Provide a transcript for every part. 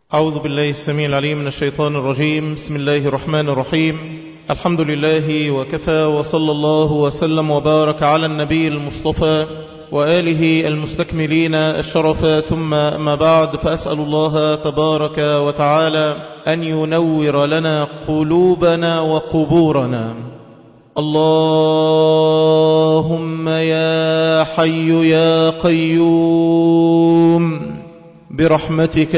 أعوذ بالله السميع العليم من الشيطان الرجيم بسم الله الرحمن الرحيم الحمد لله وكفى وصلى الله وسلم وبارك على النبي المصطفى وآله المستكملين الشرف ثم ما بعد فأسأل الله تبارك وتعالى أن ينور لنا قلوبنا وقبورنا اللهم يا حي يا قيوم برحمتك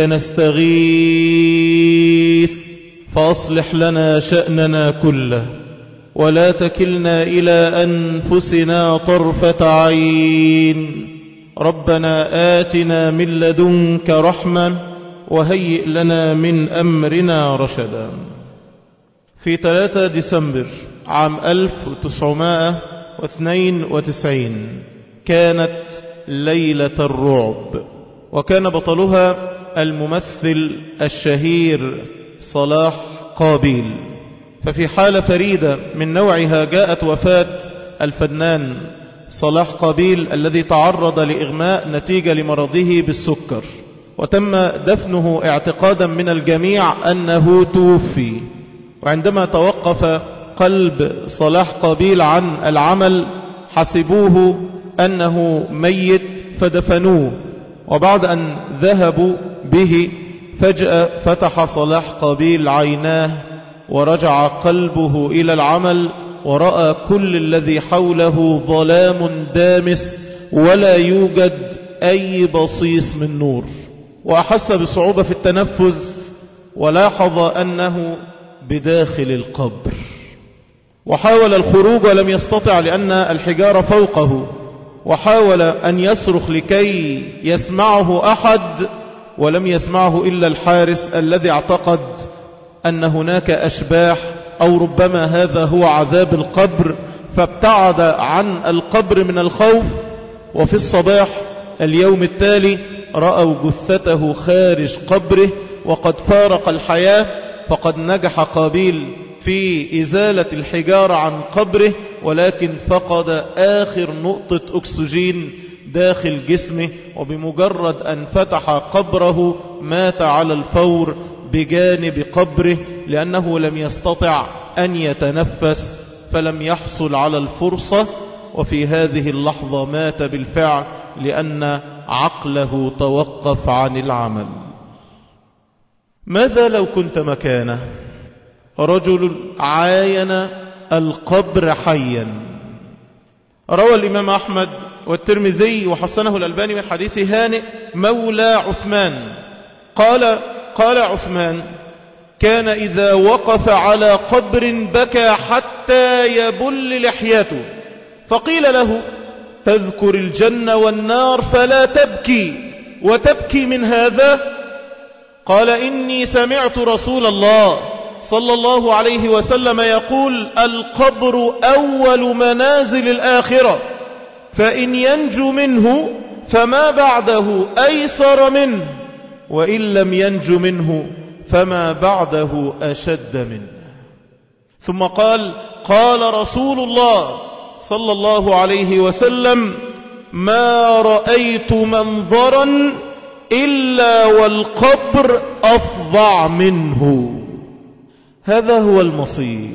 نستغيث فأصلح لنا شأننا كله ولا تكلنا إلى أنفسنا طرفة عين ربنا آتنا من لدنك رحمة وهيئ لنا من أمرنا رشدا في 3 ديسمبر عام 1992 كانت ليلة الرعب وكان بطلها الممثل الشهير صلاح قابيل ففي حالة فريدة من نوعها جاءت وفاة الفنان صلاح قابيل الذي تعرض لإغماء نتيجة لمرضه بالسكر وتم دفنه اعتقادا من الجميع أنه توفي وعندما توقف قلب صلاح قابيل عن العمل حسبوه أنه ميت فدفنوه وبعد أن ذهبوا به فجأة فتح صلاح قابيل عيناه ورجع قلبه إلى العمل ورأى كل الذي حوله ظلام دامس ولا يوجد أي بصيص من نور وأحس بصعوبة في التنفس ولاحظ أنه بداخل القبر وحاول الخروج ولم يستطع لأن الحجارة فوقه وحاول أن يصرخ لكي يسمعه أحد ولم يسمعه إلا الحارس الذي اعتقد أن هناك أشباح أو ربما هذا هو عذاب القبر فابتعد عن القبر من الخوف وفي الصباح اليوم التالي رأوا جثته خارج قبره وقد فارق الحياة فقد نجح قابيل في إزالة الحجارة عن قبره ولكن فقد آخر نقطة أكسجين داخل جسمه وبمجرد أن فتح قبره مات على الفور بجانب قبره لأنه لم يستطع أن يتنفس فلم يحصل على الفرصة وفي هذه اللحظة مات بالفعل لأن عقله توقف عن العمل ماذا لو كنت مكانه رجل عاين القبر حيا روى الإمام أحمد والترمذي وحسنه الألباني من حديث هانئ مولى عثمان قال قال عثمان كان إذا وقف على قبر بكى حتى يبل لحيته فقيل له تذكر الجنة والنار فلا تبكي وتبكي من هذا قال إني سمعت رسول الله صلى الله عليه وسلم يقول القبر أول منازل الآخرة فإن ينجو منه فما بعده أيسر منه وإن لم ينجو منه فما بعده أشد منه ثم قال قال رسول الله صلى الله عليه وسلم ما رأيت منظرا إلا والقبر أفضع منه هذا هو المصير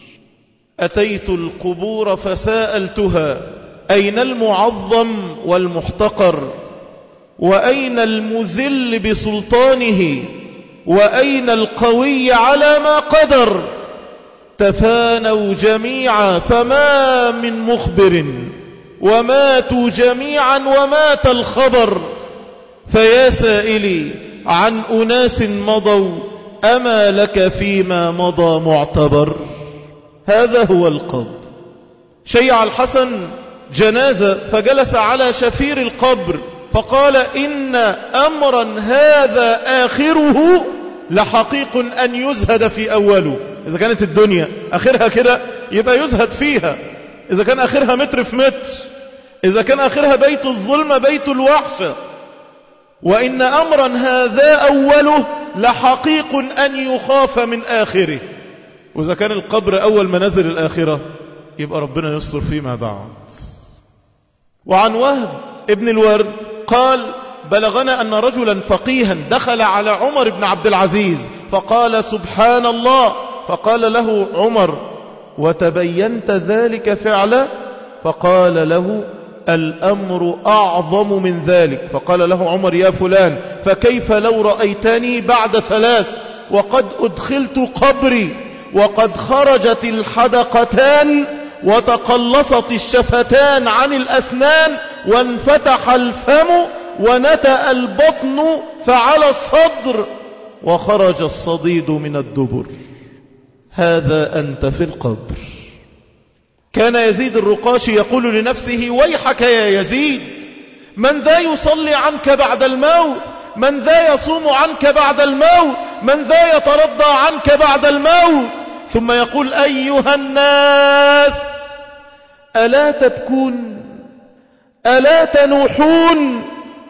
أتيت القبور فساءلتها أين المعظم والمحتقر وأين المذل بسلطانه وأين القوي على ما قدر تفانوا جميعا فما من مخبر وماتوا جميعا ومات الخبر فيا سائلي عن أناس مضوا أما لك فيما مضى معتبر هذا هو القبر شيع الحسن جنازة فجلس على شفير القبر فقال إن أمرا هذا آخره لحقيق أن يزهد في أوله إذا كانت الدنيا آخرها كده يبقى يزهد فيها إذا كان آخرها متر في متر إذا كان آخرها بيت الظلم بيت الوحشة وإن أمرا هذا أوله لحقيق أن يخاف من آخره وإذا كان القبر أول منازل الآخرة يبقى ربنا يستر فيما بعد وعن وهب ابن الورد قال بلغنا أن رجلا فقيها دخل على عمر بن عبد العزيز فقال سبحان الله فقال له عمر وتبينت ذلك فعلا فقال له الأمر أعظم من ذلك فقال له عمر يا فلان فكيف لو رأيتني بعد ثلاث وقد أدخلت قبري وقد خرجت الحدقتان وتقلصت الشفتان عن الأسنان وانفتح الفم ونتأ البطن فعلى الصدر وخرج الصديد من الدبر هذا أنت في القبر كان يزيد الرقاشي يقول لنفسه ويحك يا يزيد من ذا يصلي عنك بعد الموت من ذا يصوم عنك بعد الموت من ذا يترضى عنك بعد الموت ثم يقول أيها الناس ألا تبكون ألا تنوحون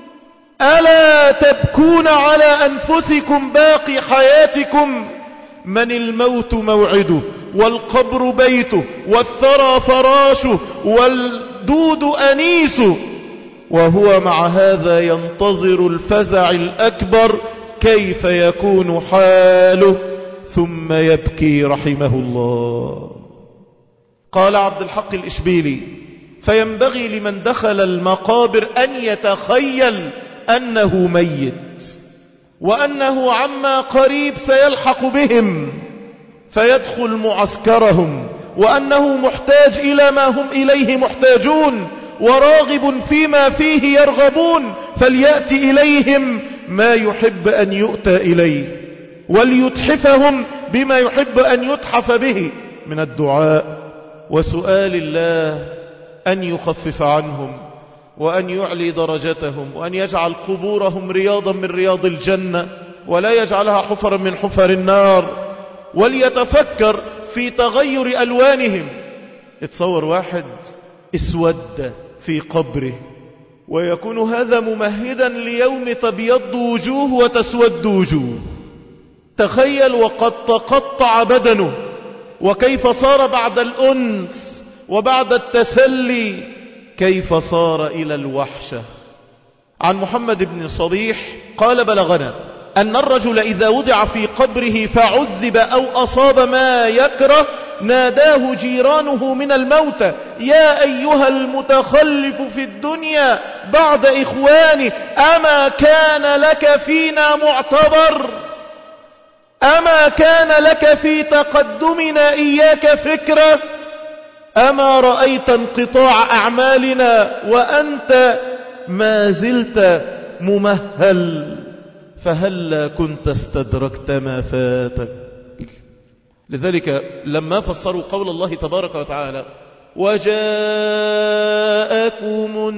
ألا تبكون على أنفسكم باقي حياتكم من الموت موعده والقبر بيته والثرى فراشه والدود أنيسه وهو مع هذا ينتظر الفزع الأكبر كيف يكون حاله ثم يبكي رحمه الله قال عبد الحق الإشبيلي فينبغي لمن دخل المقابر أن يتخيل أنه ميت وأنه عما قريب سيلحق بهم فيدخل معسكرهم وأنه محتاج إلى ما هم إليه محتاجون وراغب فيما فيه يرغبون فليأتي إليهم ما يحب أن يؤتى إليه وليتحفهم بما يحب أن يتحف به من الدعاء وسؤال الله أن يخفف عنهم وأن يعلي درجتهم وأن يجعل قبورهم رياضا من رياض الجنة ولا يجعلها حفرا من حفر النار وليتفكر في تغير ألوانهم اتصور واحد اسود في قبره ويكون هذا ممهدا ليوم تبيض وجوه وتسود وجوه تخيل وقد تقطع بدنه وكيف صار بعد الأنس وبعد التسلي كيف صار إلى الوحشة عن محمد بن صبيح قال بلغنا أن الرجل إذا وضع في قبره فعذب أو أصاب ما يكره ناداه جيرانه من الموتى يا أيها المتخلف في الدنيا بعد إخواني أما كان لك فينا معتبر أما كان لك في تقدمنا إياك فكرة أما رأيت انقطاع أعمالنا وأنت ما زلت ممهل فهلا كنت استدركت ما فاتك لذلك لما فسروا قول الله تبارك وتعالى وجاءكم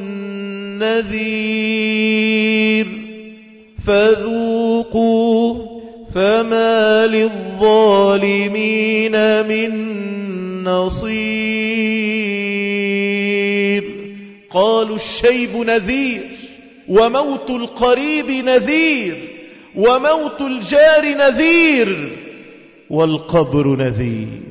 النذير فذوقوا فما للظالمين من نصير قالوا الشيب نذير وموت القريب نذير وموت الجار نذير والقبر نذير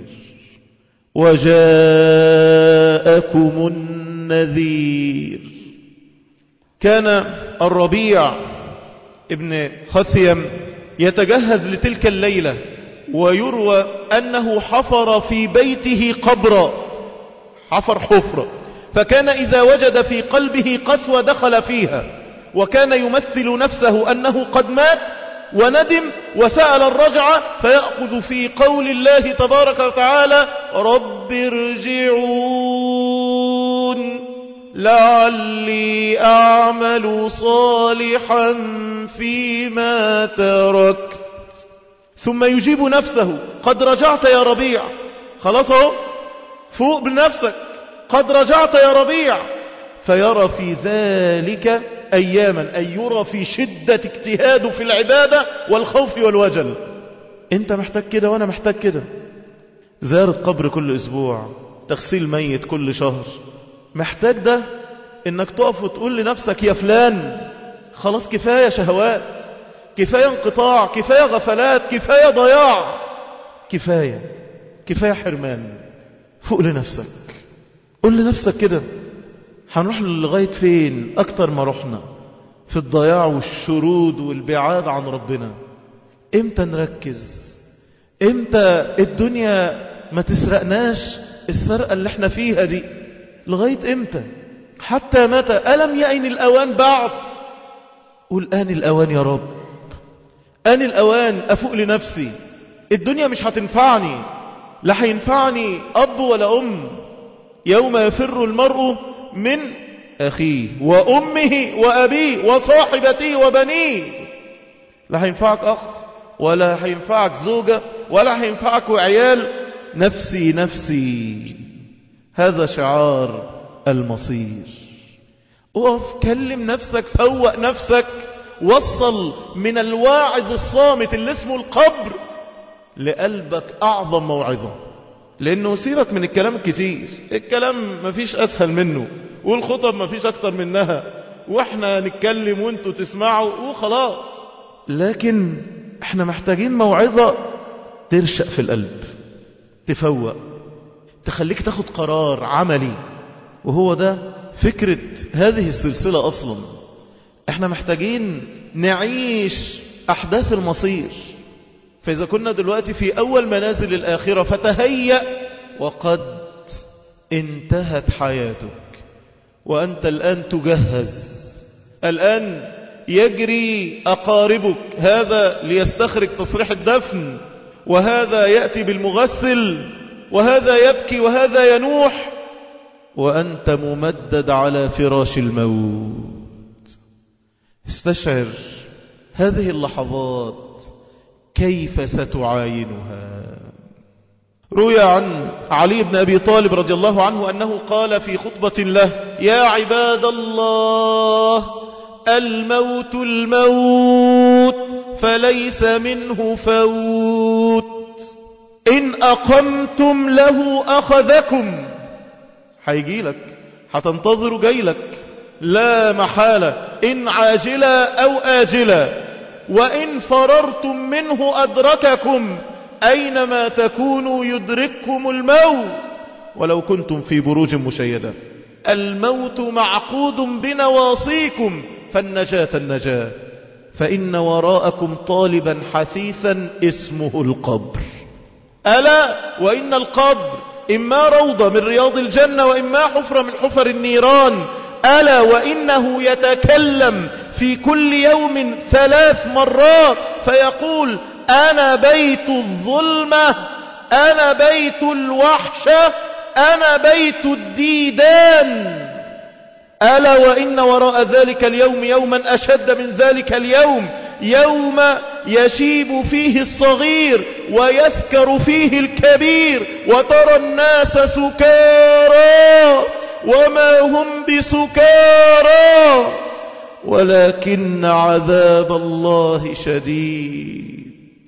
وجاءكم النذير كان الربيع ابن خثيم يتجهز لتلك الليلة ويروى أنه حفر في بيته قبرا حفر حفرة فكان إذا وجد في قلبه قسوة دخل فيها وكان يمثل نفسه أنه قد مات وندم وسأل الرجعة فيأخذ في قول الله تبارك وتعالى رب ارجعون لعلي أعمل صالحا فيما تركت ثم يجيب نفسه قد رجعت يا ربيع خلاص اهو فوق بنفسك قد رجعت يا ربيع فيرى في ذلك أياما أي يرى في شدة اجتهاده في العبادة والخوف والوجل انت محتاج كده وانا محتاج كده زيارة قبر كل اسبوع تغسيل ميت كل شهر محتاج ده انك تقف وتقول لنفسك يا فلان خلاص كفاية شهوات كفاية انقطاع كفاية غفلات كفاية ضياع كفاية كفاية حرمان فوق لنفسك قول لنفسك كده هنروح لغاية فين أكتر ما رحنا في الضياع والشرود والبعاد عن ربنا امتى نركز امتى الدنيا ما تسرقناش السرقة اللي احنا فيها دي لغاية امتى حتى متى ألم يأن الأوان بعد قل آن الأوان يا رب آن الأوان أفوق لنفسي الدنيا مش هتنفعني لا هينفعني أب ولا أم يوم يفر المرء من أخيه وأمه وأبيه وصاحبته وبنيه لا هينفعك أخ ولا هينفعك زوجة ولا هينفعك وعيال نفسي نفسي هذا شعار المصير اقف كلم نفسك فوق نفسك وصل من الواعظ الصامت اللي اسمه القبر لقلبك أعظم موعظة لأنه سيبك من الكلام الكتير الكلام مفيش أسهل منه والخطب مفيش أكتر منها وإحنا نتكلم وانتوا تسمعوا وخلاص لكن احنا محتاجين موعظة ترشق في القلب تفوق تخليك تاخد قرار عملي وهو ده فكرة هذه السلسلة أصلا احنا محتاجين نعيش أحداث المصير فإذا كنا دلوقتي في أول منازل الآخرة فتهيأ وقد انتهت حياتك وأنت الآن تجهز الآن يجري أقاربك هذا ليستخرج تصريح الدفن وهذا يأتي بالمغسل وهذا يبكي وهذا ينوح وأنت ممدد على فراش الموت استشعر هذه اللحظات كيف ستعاينها روي عن علي بن أبي طالب رضي الله عنه أنه قال في خطبة له يا عباد الله الموت الموت فليس منه فوت إن أقمتم له أخذكم هيجي لك هتنتظر جاي لك لا محالة إن عاجلا أو آجلا وإن فررتم منه أدرككم أينما تكونوا يدرككم الموت ولو كنتم في بروج مشيدة الموت معقود بنواصيكم فالنجاة النجاة فإن وراءكم طالبا حثيثا اسمه القبر ألا وإن القبر إما روضة من رياض الجنة وإما حفرة من حفر النيران ألا وإنه يتكلم في كل يوم ثلاث مرات فيقول أنا بيت الظلمة أنا بيت الوحشة أنا بيت الديدان ألا وإن وراء ذلك اليوم يوما أشد من ذلك اليوم يوم يشيب فيه الصغير ويسكر فيه الكبير وترى الناس سكارى وما هم بسكارى ولكن عذاب الله شديد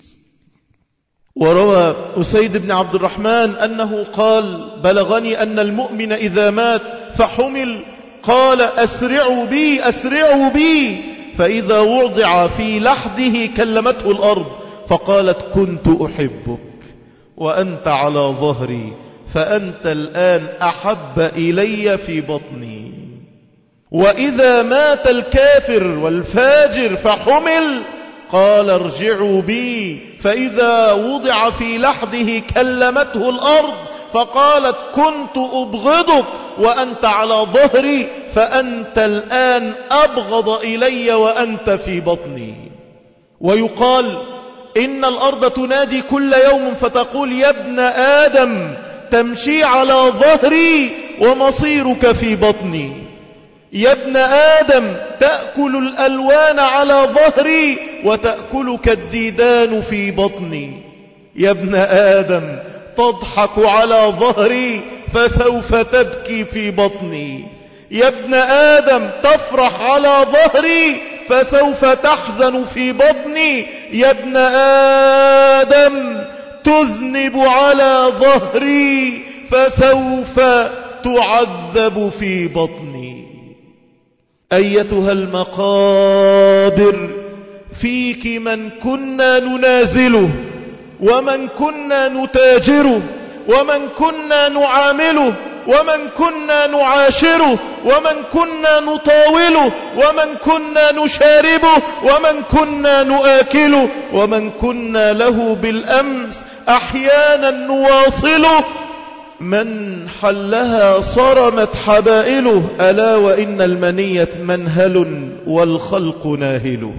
وروى أسيد بن عبد الرحمن أنه قال بلغني أن المؤمن إذا مات فحمل قال أسرعوا بي أسرعوا بي فإذا وضع في لحده كلمته الأرض فقالت كنت أحبك وأنت على ظهري فأنت الآن أحب إلي في بطني وإذا مات الكافر والفاجر فحمل قال ارجعوا بي فإذا وضع في لحده كلمته الأرض فقالت كنت أبغضك وأنت على ظهري فأنت الآن أبغض إلي وأنت في بطني ويقال إن الأرض تنادي كل يوم فتقول يا ابن آدم تمشي على ظهري ومصيرك في بطني يا ابن آدم تأكل الألوان على ظهري وتأكلك الديدان في بطني يا ابن آدم تضحك على ظهري فسوف تبكي في بطني يا ابن آدم تفرح على ظهري فسوف تحزن في بطني يا ابن آدم تذنب على ظهري فسوف تعذب في بطني أيتها المقابر فيك من كنا ننازله ومن كنا نتاجره ومن كنا نعامله ومن كنا نعاشره ومن كنا نطاوله ومن كنا نشاربه ومن كنا نآكله ومن كنا له بالأمس أحيانا نواصله من حلها صرمت حبائله ألا وإن المنية منهل والخلق ناهله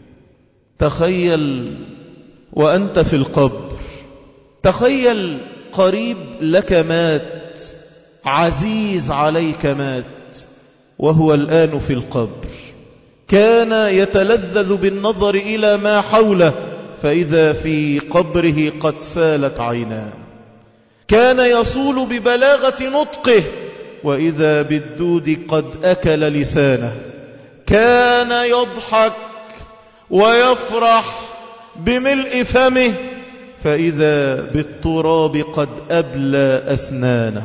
تخيل وأنت في القبر تخيل قريب لك مات عزيز عليك مات وهو الآن في القبر كان يتلذذ بالنظر إلى ما حوله فإذا في قبره قد سالت عيناه كان يصول ببلاغة نطقه وإذا بالدود قد أكل لسانه كان يضحك ويفرح بملء فمه فإذا بالتراب قد أبلى أسنانه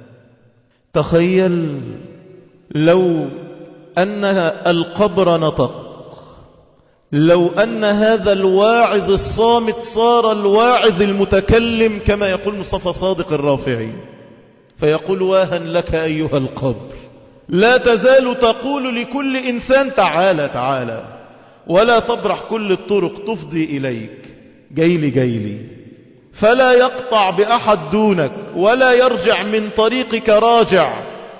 تخيل لو أن القبر نطق لو أن هذا الواعظ الصامت صار الواعظ المتكلم كما يقول مصطفى صادق الرافعي فيقول واها لك أيها القبر لا تزال تقول لكل إنسان تعالى تعالى ولا تبرح كل الطرق تفضي إليك جيلي جيلي فلا يقطع بأحد دونك ولا يرجع من طريقك راجع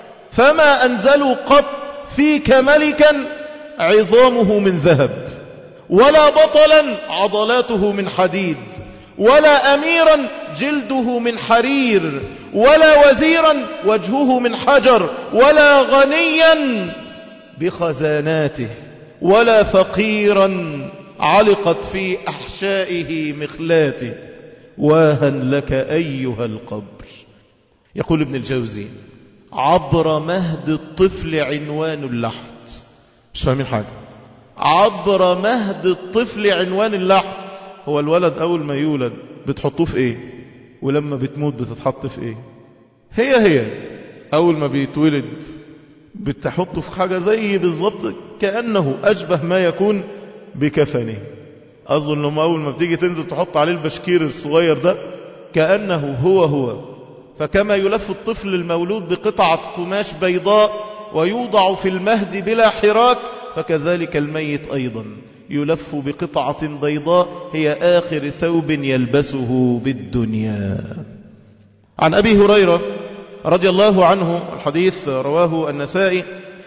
فما أنزلوا قط فيك ملكا عظامه من ذهب ولا بطلا عضلاته من حديد ولا أميرا جلده من حرير ولا وزيرا وجهه من حجر ولا غنيا بخزاناته ولا فقيرا علقت في أحشائه مخلاته واها لك أيها القبر يقول ابن الجوزي عبر مهد الطفل عنوان اللحد مش فاهمين حاجة عبر مهد الطفل عنوان اللحد هو الولد أول ما يولد بتحطوه في ايه ولما بتموت بتتحط في ايه هي هي أول ما بيتولد بتحطه في حاجة زي بالظبط كأنه أشبه ما يكون بكفنه أظن أنهم أول ما بتيجي تنزل تحط عليه البشكير الصغير ده كأنه هو هو فكما يلف الطفل المولود بقطعة قماش بيضاء ويوضع في المهد بلا حراك فكذلك الميت أيضا يلف بقطعة بيضاء هي آخر ثوب يلبسه بالدنيا عن أبي هريرة رضي الله عنه الحديث رواه النسائي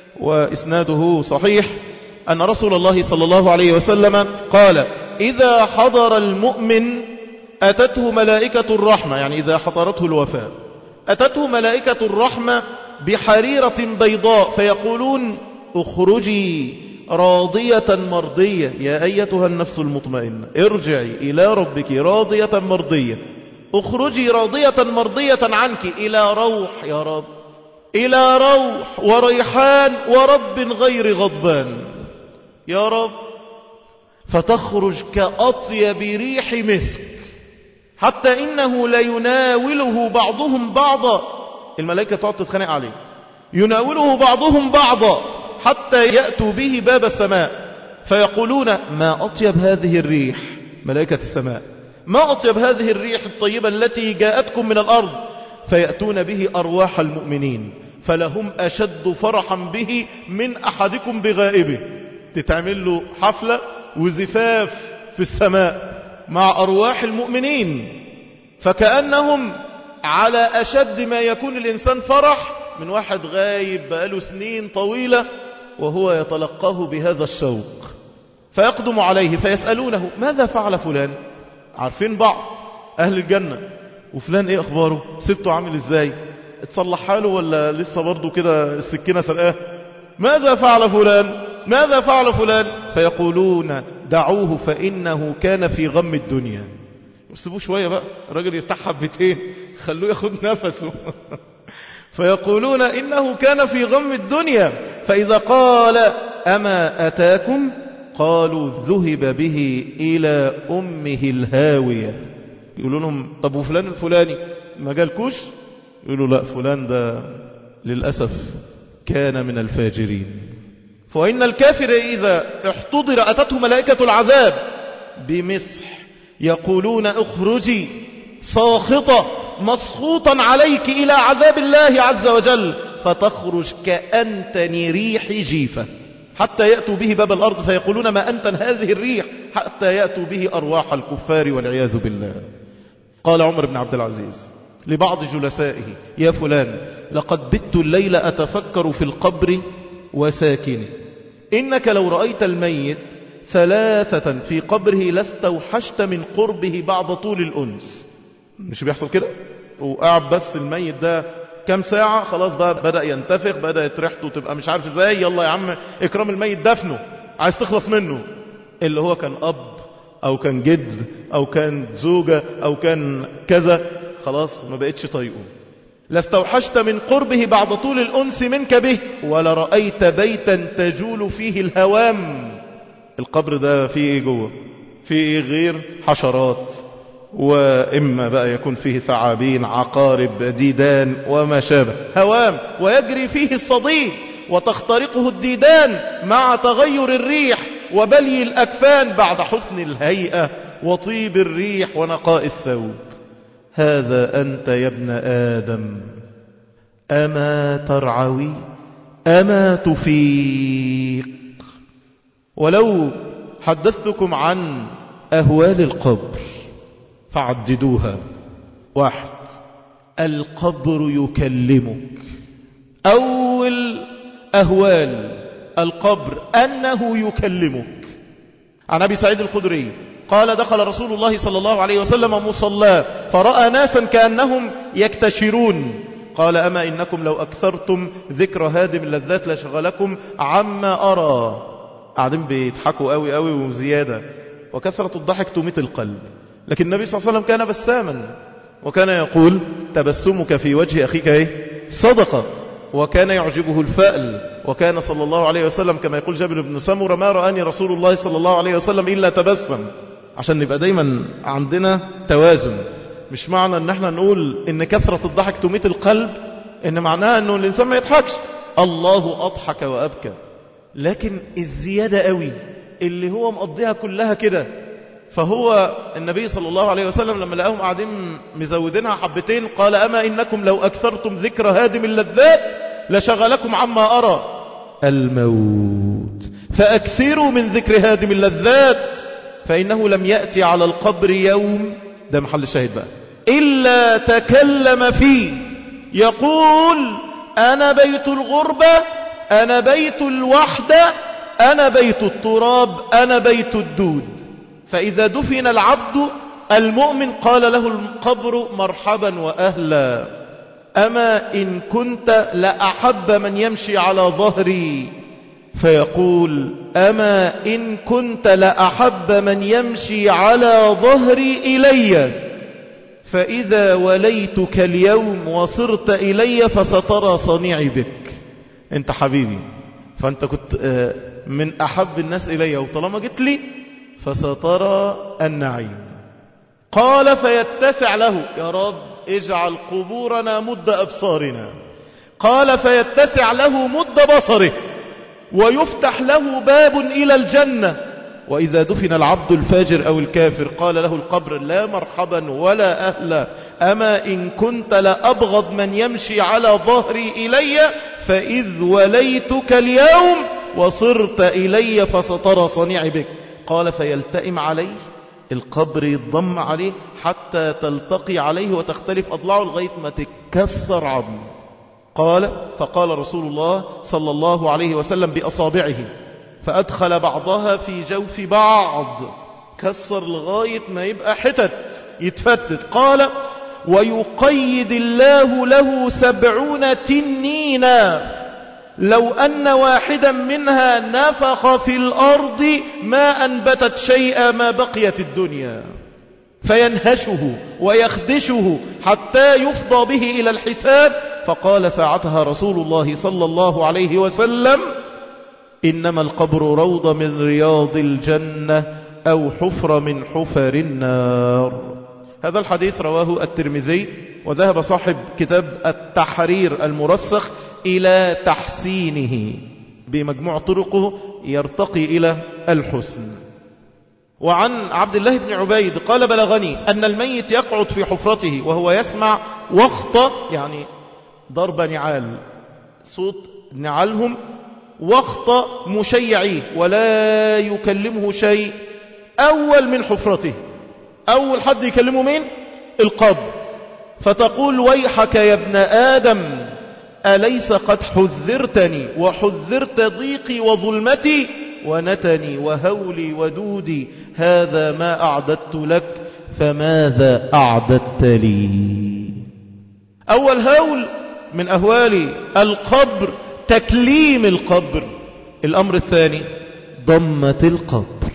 وإسناده صحيح أن رسول الله صلى الله عليه وسلم قال إذا حضر المؤمن أتته ملائكة الرحمة يعني إذا حضرته الوفاة أتته ملائكة الرحمة بحريرة بيضاء فيقولون اخرجي راضية مرضية يا أيتها النفس المطمئنة ارجعي إلى ربك راضية مرضية اخرجي راضية مرضية عنك إلى روح يا رب إلى روح وريحان ورب غير غضبان يا رب فتخرج كأطيب ريح مسك حتى إنه ليناوله بعضهم بعضا الملائكة تقعد تتخانق عليه يناوله بعضهم بعضا حتى يأتوا به باب السماء فيقولون ما أطيب هذه الريح ملائكة السماء ما أطيب هذه الريح الطيبة التي جاءتكم من الأرض فيأتون به أرواح المؤمنين فلهم أشد فرحا به من أحدكم بغائبه تتعمل له حفلة وزفاف في السماء مع أرواح المؤمنين فكأنهم على أشد ما يكون الإنسان فرح من واحد غايب بقاله سنين طويلة وهو يتلقاه بهذا الشوق فيقدم عليه فيسألونه ماذا فعل فلان عارفين بعض أهل الجنة وفلان ايه اخباره سبته عامل ازاي اتصلح حاله ولا لسه برضه كده السكينة سرقاه ماذا فعل فلان ماذا فعل فلان فيقولون دعوه فإنه كان في غم الدنيا سيبوه شوية بقى الراجل يرتاح حبتين خلوه ياخد نفسه فيقولون إنه كان في غم الدنيا فإذا قال أما أتاكم قالوا ذهب به إلى أمه الهاوية يقولوا لهم طب وفلان الفلاني ما جالكوش يقولوا لا فلان ده للأسف كان من الفاجرين فإن الكافر إذا احتضر أتته ملائكة العذاب بمسح يقولون اخرجي ساخطة مسخوطا عليك إلى عذاب الله عز وجل فتخرج كأنتن ريح جيفة حتى يأتوا به باب الأرض فيقولون ما أنتن هذه الريح حتى يأتوا به أرواح الكفار والعياذ بالله قال عمر بن عبد العزيز لبعض جلسائه يا فلان لقد بت الليل أتفكر في القبر وساكنه إنك لو رأيت الميت ثلاثة في قبره لاستوحشت من قربه بعض طول الأنس مش بيحصل كده وقاعد بس الميت ده كم ساعة خلاص بقى بدأ ينتفخ بدأت ريحته تبقى مش عارف ازاي يلا يا عم اكرام الميت دفنه عايز تخلص منه اللي هو كان أب أو كان جد أو كان زوجة أو كان كذا خلاص ما بقتش طايقه لاستوحشت من قربه بعد طول الأنس منك به ولرأيت بيتا تجول فيه الهوام القبر ده فيه ايه جوه فيه ايه غير حشرات وإما بقى يكون فيه ثعابين عقارب ديدان وما شابه هوام ويجري فيه الصديد وتخترقه الديدان مع تغير الريح وبلي الأكفان بعد حسن الهيئة وطيب الريح ونقاء الثوب هذا أنت يا ابن آدم أما ترعوي أما تفيق ولو حدثتكم عن أهوال القبر فعددوها واحد القبر يكلمك أول أهوال القبر أنه يكلمك عن أبي سعيد الخدري قال دخل رسول الله صلى الله عليه وسلم مصلى فرأى ناسا كأنهم يكتشرون قال أما إنكم لو أكثرتم ذكر هادم اللذات لشغلكم عما أرى قاعدين بيضحكوا قوي قوي وزيادة وكثرة الضحك تميت القلب لكن النبي صلى الله عليه وسلم كان بساما وكان يقول تبسمك في وجه أخيك ايه صدقة وكان يعجبه الفأل وكان صلى الله عليه وسلم كما يقول جابر بن سمر ما رآني رسول الله صلى الله عليه وسلم إلا تبسم عشان نبقى دايما عندنا توازن مش معنى ان احنا نقول ان كثرة الضحك تميت القلب ان معناها انه الانسان ما يضحكش الله اضحك وابكى لكن الزيادة قوي اللي هو مقضيها كلها كده فهو النبي صلى الله عليه وسلم لما لقاهم قاعدين مزودينها حبتين قال أما إنكم لو أكثرتم ذكر هادم اللذات لشغلكم عما أرى الموت فأكثروا من ذكر هادم اللذات فإنه لم يأتي على القبر يوم ده محل الشاهد بقى إلا تكلم فيه يقول أنا بيت الغربة أنا بيت الوحدة أنا بيت التراب أنا بيت الدود فإذا دفن العبد المؤمن قال له القبر مرحبا وأهلا أما إن كنت لأحب من يمشي على ظهري فيقول أما إن كنت لأحب من يمشي على ظهري إلي فإذا وليتك اليوم وصرت إلي فسترى صنيعي بك انت حبيبي فانت كنت من أحب الناس إلي وطالما جيت لي فسترى النعيم قال فيتسع له يا رب اجعل قبورنا مد أبصارنا قال فيتسع له مد بصره ويفتح له باب إلى الجنة وإذا دفن العبد الفاجر أو الكافر قال له القبر لا مرحبا ولا أهلا أما إن كنت لأبغض من يمشي على ظهري إلي فإذ وليتك اليوم وصرت إلي فسترى صنيعي بك قال فيلتئم عليه القبر يتضم عليه حتى تلتقي عليه وتختلف أضلاعه لغاية ما تتكسر عظمه قال فقال رسول الله صلى الله عليه وسلم بأصابعه فأدخل بعضها في جوف بعض كسر لغاية ما يبقى حتت يتفتت قال ويقيد الله له سبعون تنينا لو أن واحدا منها نفخ في الأرض ما أنبتت شيئا ما بقيت الدنيا فينهشه ويخدشه حتى يفضى به إلى الحساب فقال ساعتها رسول الله صلى الله عليه وسلم إنما القبر روض من رياض الجنة أو حفر من حفر النار هذا الحديث رواه الترمذي وذهب صاحب كتاب التحرير المرسخ إلى تحسينه بمجموع طرقه يرتقي إلى الحسن وعن عبد الله بن عبيد قال بلغني أن الميت يقعد في حفرته وهو يسمع وخط يعني ضرب نعال صوت نعالهم وخط مشيعيه ولا يكلمه شيء أول من حفرته أول حد يكلمه مين القبر فتقول ويحك يا ابن آدم أليس قد حذرتني وحذرت ضيقي وظلمتي ونتني وهولي ودودي هذا ما أعددت لك فماذا أعددت لي أول هول من أهوال القبر تكليم القبر الأمر الثاني ضمة القبر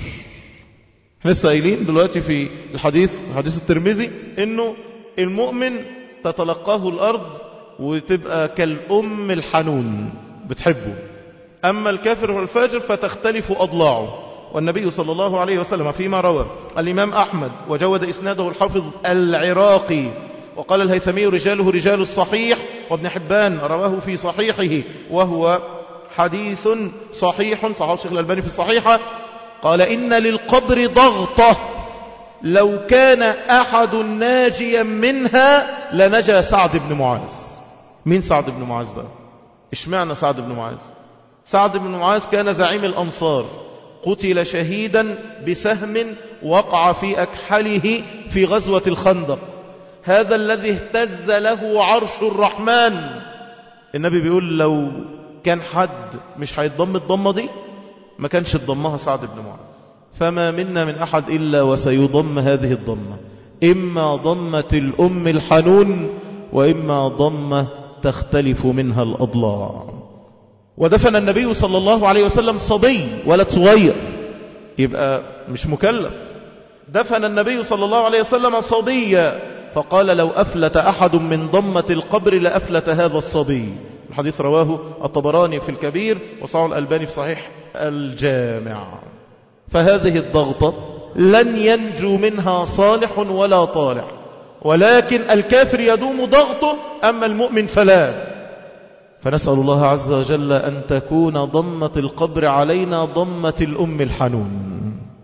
لسه قايلين دلوقتي في الحديث حديث الترمذي انه المؤمن تتلقاه الارض وتبقى كالام الحنون بتحبه اما الكافر والفاجر فتختلف اضلاعه والنبي صلى الله عليه وسلم فيما روى الامام احمد وجود اسناده الحافظ العراقي وقال الهيثمي رجاله رجال الصحيح وابن حبان رواه في صحيحه وهو حديث صحيح صحيح الشيخ الألباني في الصحيحة قال إن للقبر ضغطة لو كان أحد ناجيا منها لنجى سعد بن معاذ مين سعد بن معاذ بقى اشمعنى سعد بن معاذ سعد بن معاذ كان زعيم الأنصار قتل شهيدا بسهم وقع في أكحله في غزوة الخندق هذا الذي اهتز له عرش الرحمن النبي بيقول لو كان حد مش هيتضم الضمة دي ما كانش اتضمها سعد بن معاذ فما منا من أحد إلا وسيضم هذه الضمة إما ضمة الأم الحنون وإما ضمة تختلف منها الأضلاع ودفن النبي صلى الله عليه وسلم صبي ولد صغير يبقى مش مكلف دفن النبي صلى الله عليه وسلم صبيا فقال لو أفلت أحد من ضمة القبر لأفلت هذا الصبي الحديث رواه الطبراني في الكبير وصعه الألباني في صحيح الجامع فهذه الضغطة لن ينجو منها صالح ولا طالع ولكن الكافر يدوم ضغطه أما المؤمن فلا فنسأل الله عز وجل أن تكون ضمة القبر علينا ضمة الأم الحنون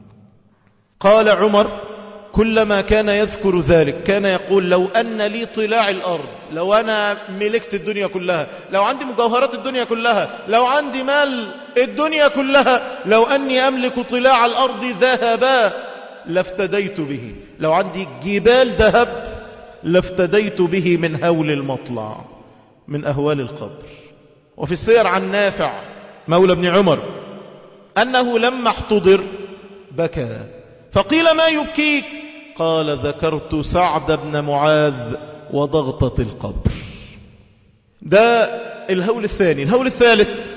قال عمر كلما كان يذكر ذلك كان يقول لو أن لي طلاع الأرض لو أنا ملكت الدنيا كلها لو عندي مجوهرات الدنيا كلها لو عندي مال الدنيا كلها لو أني أملك طلاع الأرض ذهبا لافتديت به لو عندي جبال ذهب لافتديت به من هول المطلع من أهوال القبر وفي السير عن نافع مولى ابن عمر أنه لما احتضر بكى فقيل ما يبكيك قال ذكرت سعد بن معاذ وضغطة القبر ده الهول الثاني الهول الثالث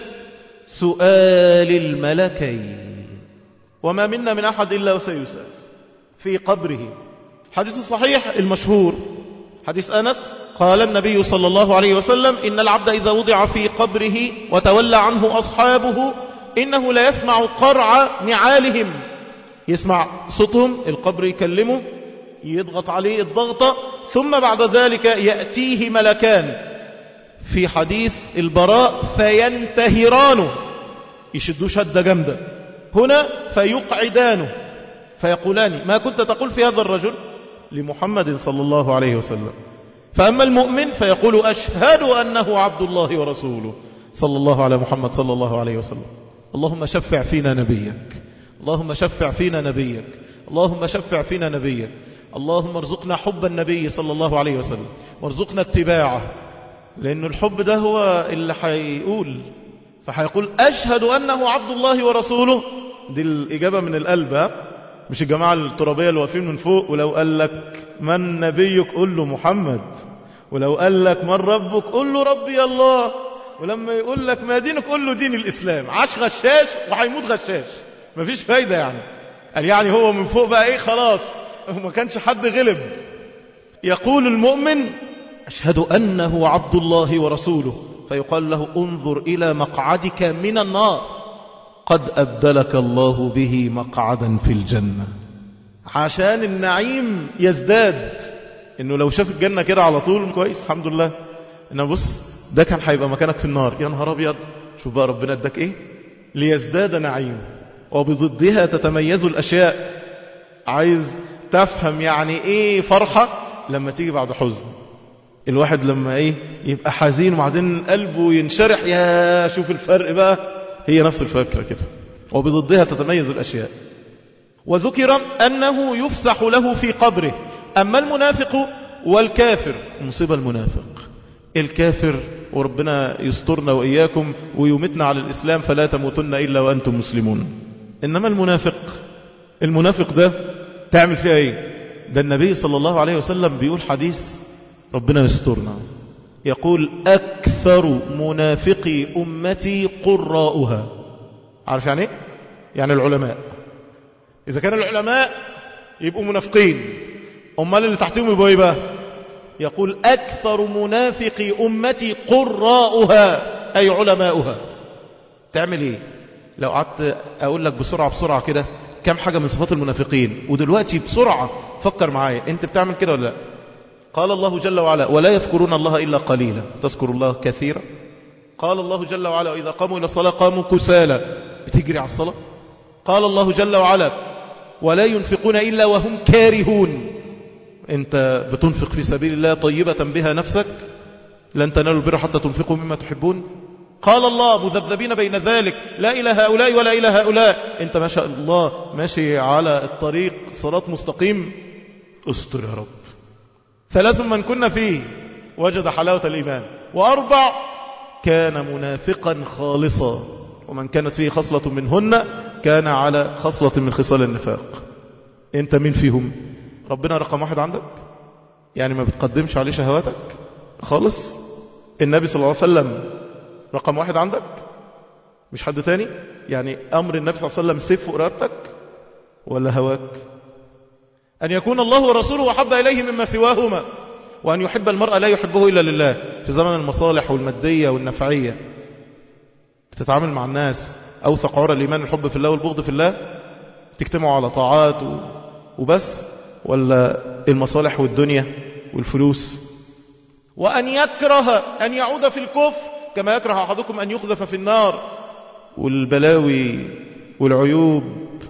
سؤال الملكين وما منا من أحد إلا وسيسأل في قبره حديث الصحيح المشهور حديث أنس قال النبي صلى الله عليه وسلم إن العبد إذا وضع في قبره وتولى عنه أصحابه إنه لا يسمع قرع نعالهم يسمع صوتهم القبر يكلمه يضغط عليه الضغطة ثم بعد ذلك يأتيه ملكان في حديث البراء فينتهرانه يشدوا شدة جامدة هنا فيقعدانه فيقولان ما كنت تقول في هذا الرجل لمحمد صلى الله عليه وسلم فأما المؤمن فيقول أشهد أنه عبد الله ورسوله صلى الله على محمد صلى الله عليه وسلم اللهم شفع فينا نبيك اللهم شفع فينا نبيك اللهم شفع فينا نبيك اللهم ارزقنا حب النبي صلى الله عليه وسلم وارزقنا اتباعه لأن الحب ده هو اللي حيقول فحيقول أشهد أنه عبد الله ورسوله دي الإجابة من القلب ها؟ مش الجماعة الترابية اللي واقفين من فوق ولو قال لك من نبيك قل له محمد ولو قال لك من ربك قل له ربي الله ولما يقول لك ما دينك قل له دين الإسلام عاش غشاش وهيموت غشاش مفيش فايدة يعني قال يعني هو من فوق بقى ايه خلاص ما كانش حد غلب يقول المؤمن أشهد أنه عبد الله ورسوله فيقال له انظر إلى مقعدك من النار قد أبدلك الله به مقعدا في الجنة عشان النعيم يزداد انه لو شاف الجنة كده على طول كويس الحمد لله انه بص ده كان هيبقى مكانك في النار يا نهار ابيض شوف بقى ربنا اداك ايه ليزداد نعيم وبضدها تتميز الاشياء عايز تفهم يعني ايه فرحة لما تيجي بعد حزن الواحد لما ايه يبقى حزين وبعدين قلبه ينشرح يا شوف الفرق بقى هي نفس الفكرة كده وبضدها تتميز الأشياء وذكر أنه يفسح له في قبره أما المنافق والكافر مصيبة المنافق الكافر وربنا يسترنا وإياكم ويمتنا على الإسلام فلا تموتن إلا وأنتم مسلمون إنما المنافق المنافق ده تعمل فيها إيه ده النبي صلى الله عليه وسلم بيقول حديث ربنا يسترنا يقول أكثر منافقي أمتي قراؤها عارف يعني إيه؟ يعني العلماء إذا كان العلماء يبقوا منافقين أمال اللي تحتهم يبقوا إيه بقى يقول أكثر منافقي أمتي قراؤها أي علماؤها تعمل إيه لو قعدت أقول لك بسرعة بسرعة كده كم حاجة من صفات المنافقين ودلوقتي بسرعة فكر معايا أنت بتعمل كده ولا لا قال الله جل وعلا ولا يذكرون الله إلا قليلا تذكر الله كثيرا قال الله جل وعلا وإذا قاموا إلى الصلاة قاموا كسالا بتجري على الصلاة قال الله جل وعلا ولا ينفقون إلا وهم كارهون انت بتنفق في سبيل الله طيبة بها نفسك لن تنالوا البر حتى تنفقوا مما تحبون قال الله مذبذبين بين ذلك لا إلى هؤلاء ولا إلى هؤلاء انت ما شاء الله ماشي على الطريق صراط مستقيم استر يا رب ثلاث من كنا فيه وجد حلاوة الإيمان وأربع كان منافقا خالصا ومن كانت فيه خصلة منهن كان على خصلة من خصال النفاق انت مين فيهم ربنا رقم واحد عندك يعني ما بتقدمش عليه شهواتك خالص النبي صلى الله عليه وسلم رقم واحد عندك مش حد تاني يعني أمر النبي صلى الله عليه وسلم سيف فوق رقبتك ولا هواك أن يكون الله ورسوله وحب إليه مما سواهما وأن يحب المرء لا يحبه إلا لله في زمن المصالح والمادية والنفعية تتعامل مع الناس أوثق عرى الإيمان الحب في الله والبغض في الله تجتمعوا على طاعات وبس ولا المصالح والدنيا والفلوس وأن يكره أن يعود في الكفر كما يكره أحدكم أن يقذف في النار والبلاوي والعيوب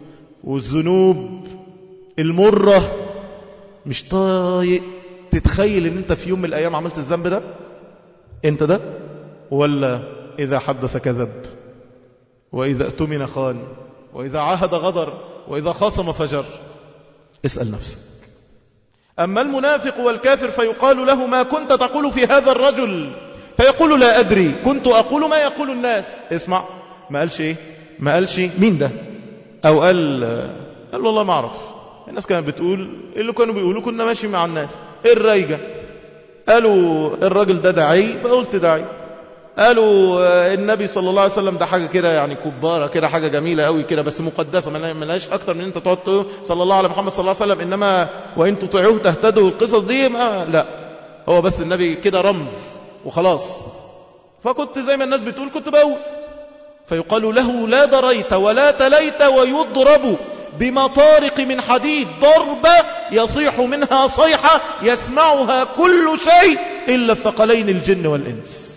والذنوب المرة مش طايق تتخيل ان انت في يوم من الايام عملت الذنب ده انت ده ولا اذا حدث كذب واذا اؤتمن خان واذا عاهد غدر واذا خاصم فجر اسأل نفسك أما المنافق والكافر فيقال له ما كنت تقول في هذا الرجل فيقول لا أدري كنت أقول ما يقول الناس اسمع ما قالش إيه ما قالش مين ده أو قال قال والله ما أعرف الناس كانت بتقول اللي كانوا بيقولوا كنا ماشي مع الناس إيه الريجة قالوا الراجل ده داعي فقلت داعي قالوا النبي صلى الله عليه وسلم ده حاجة كده يعني كبارة كده حاجة جميلة قوي كده بس مقدسة ما لهاش أكتر من أنت تقعد تقول صلى الله على محمد صلى الله عليه وسلم إنما وإن تطيعوه تهتدوا القصص دي ما لا هو بس النبي كده رمز وخلاص فكنت زي ما الناس بتقول كنت بقول فيقال له لا دريت ولا تليت ويضرب بمطارق من حديد ضربة يصيح منها صيحة يسمعها كل شيء إلا الثقلين الجن والإنس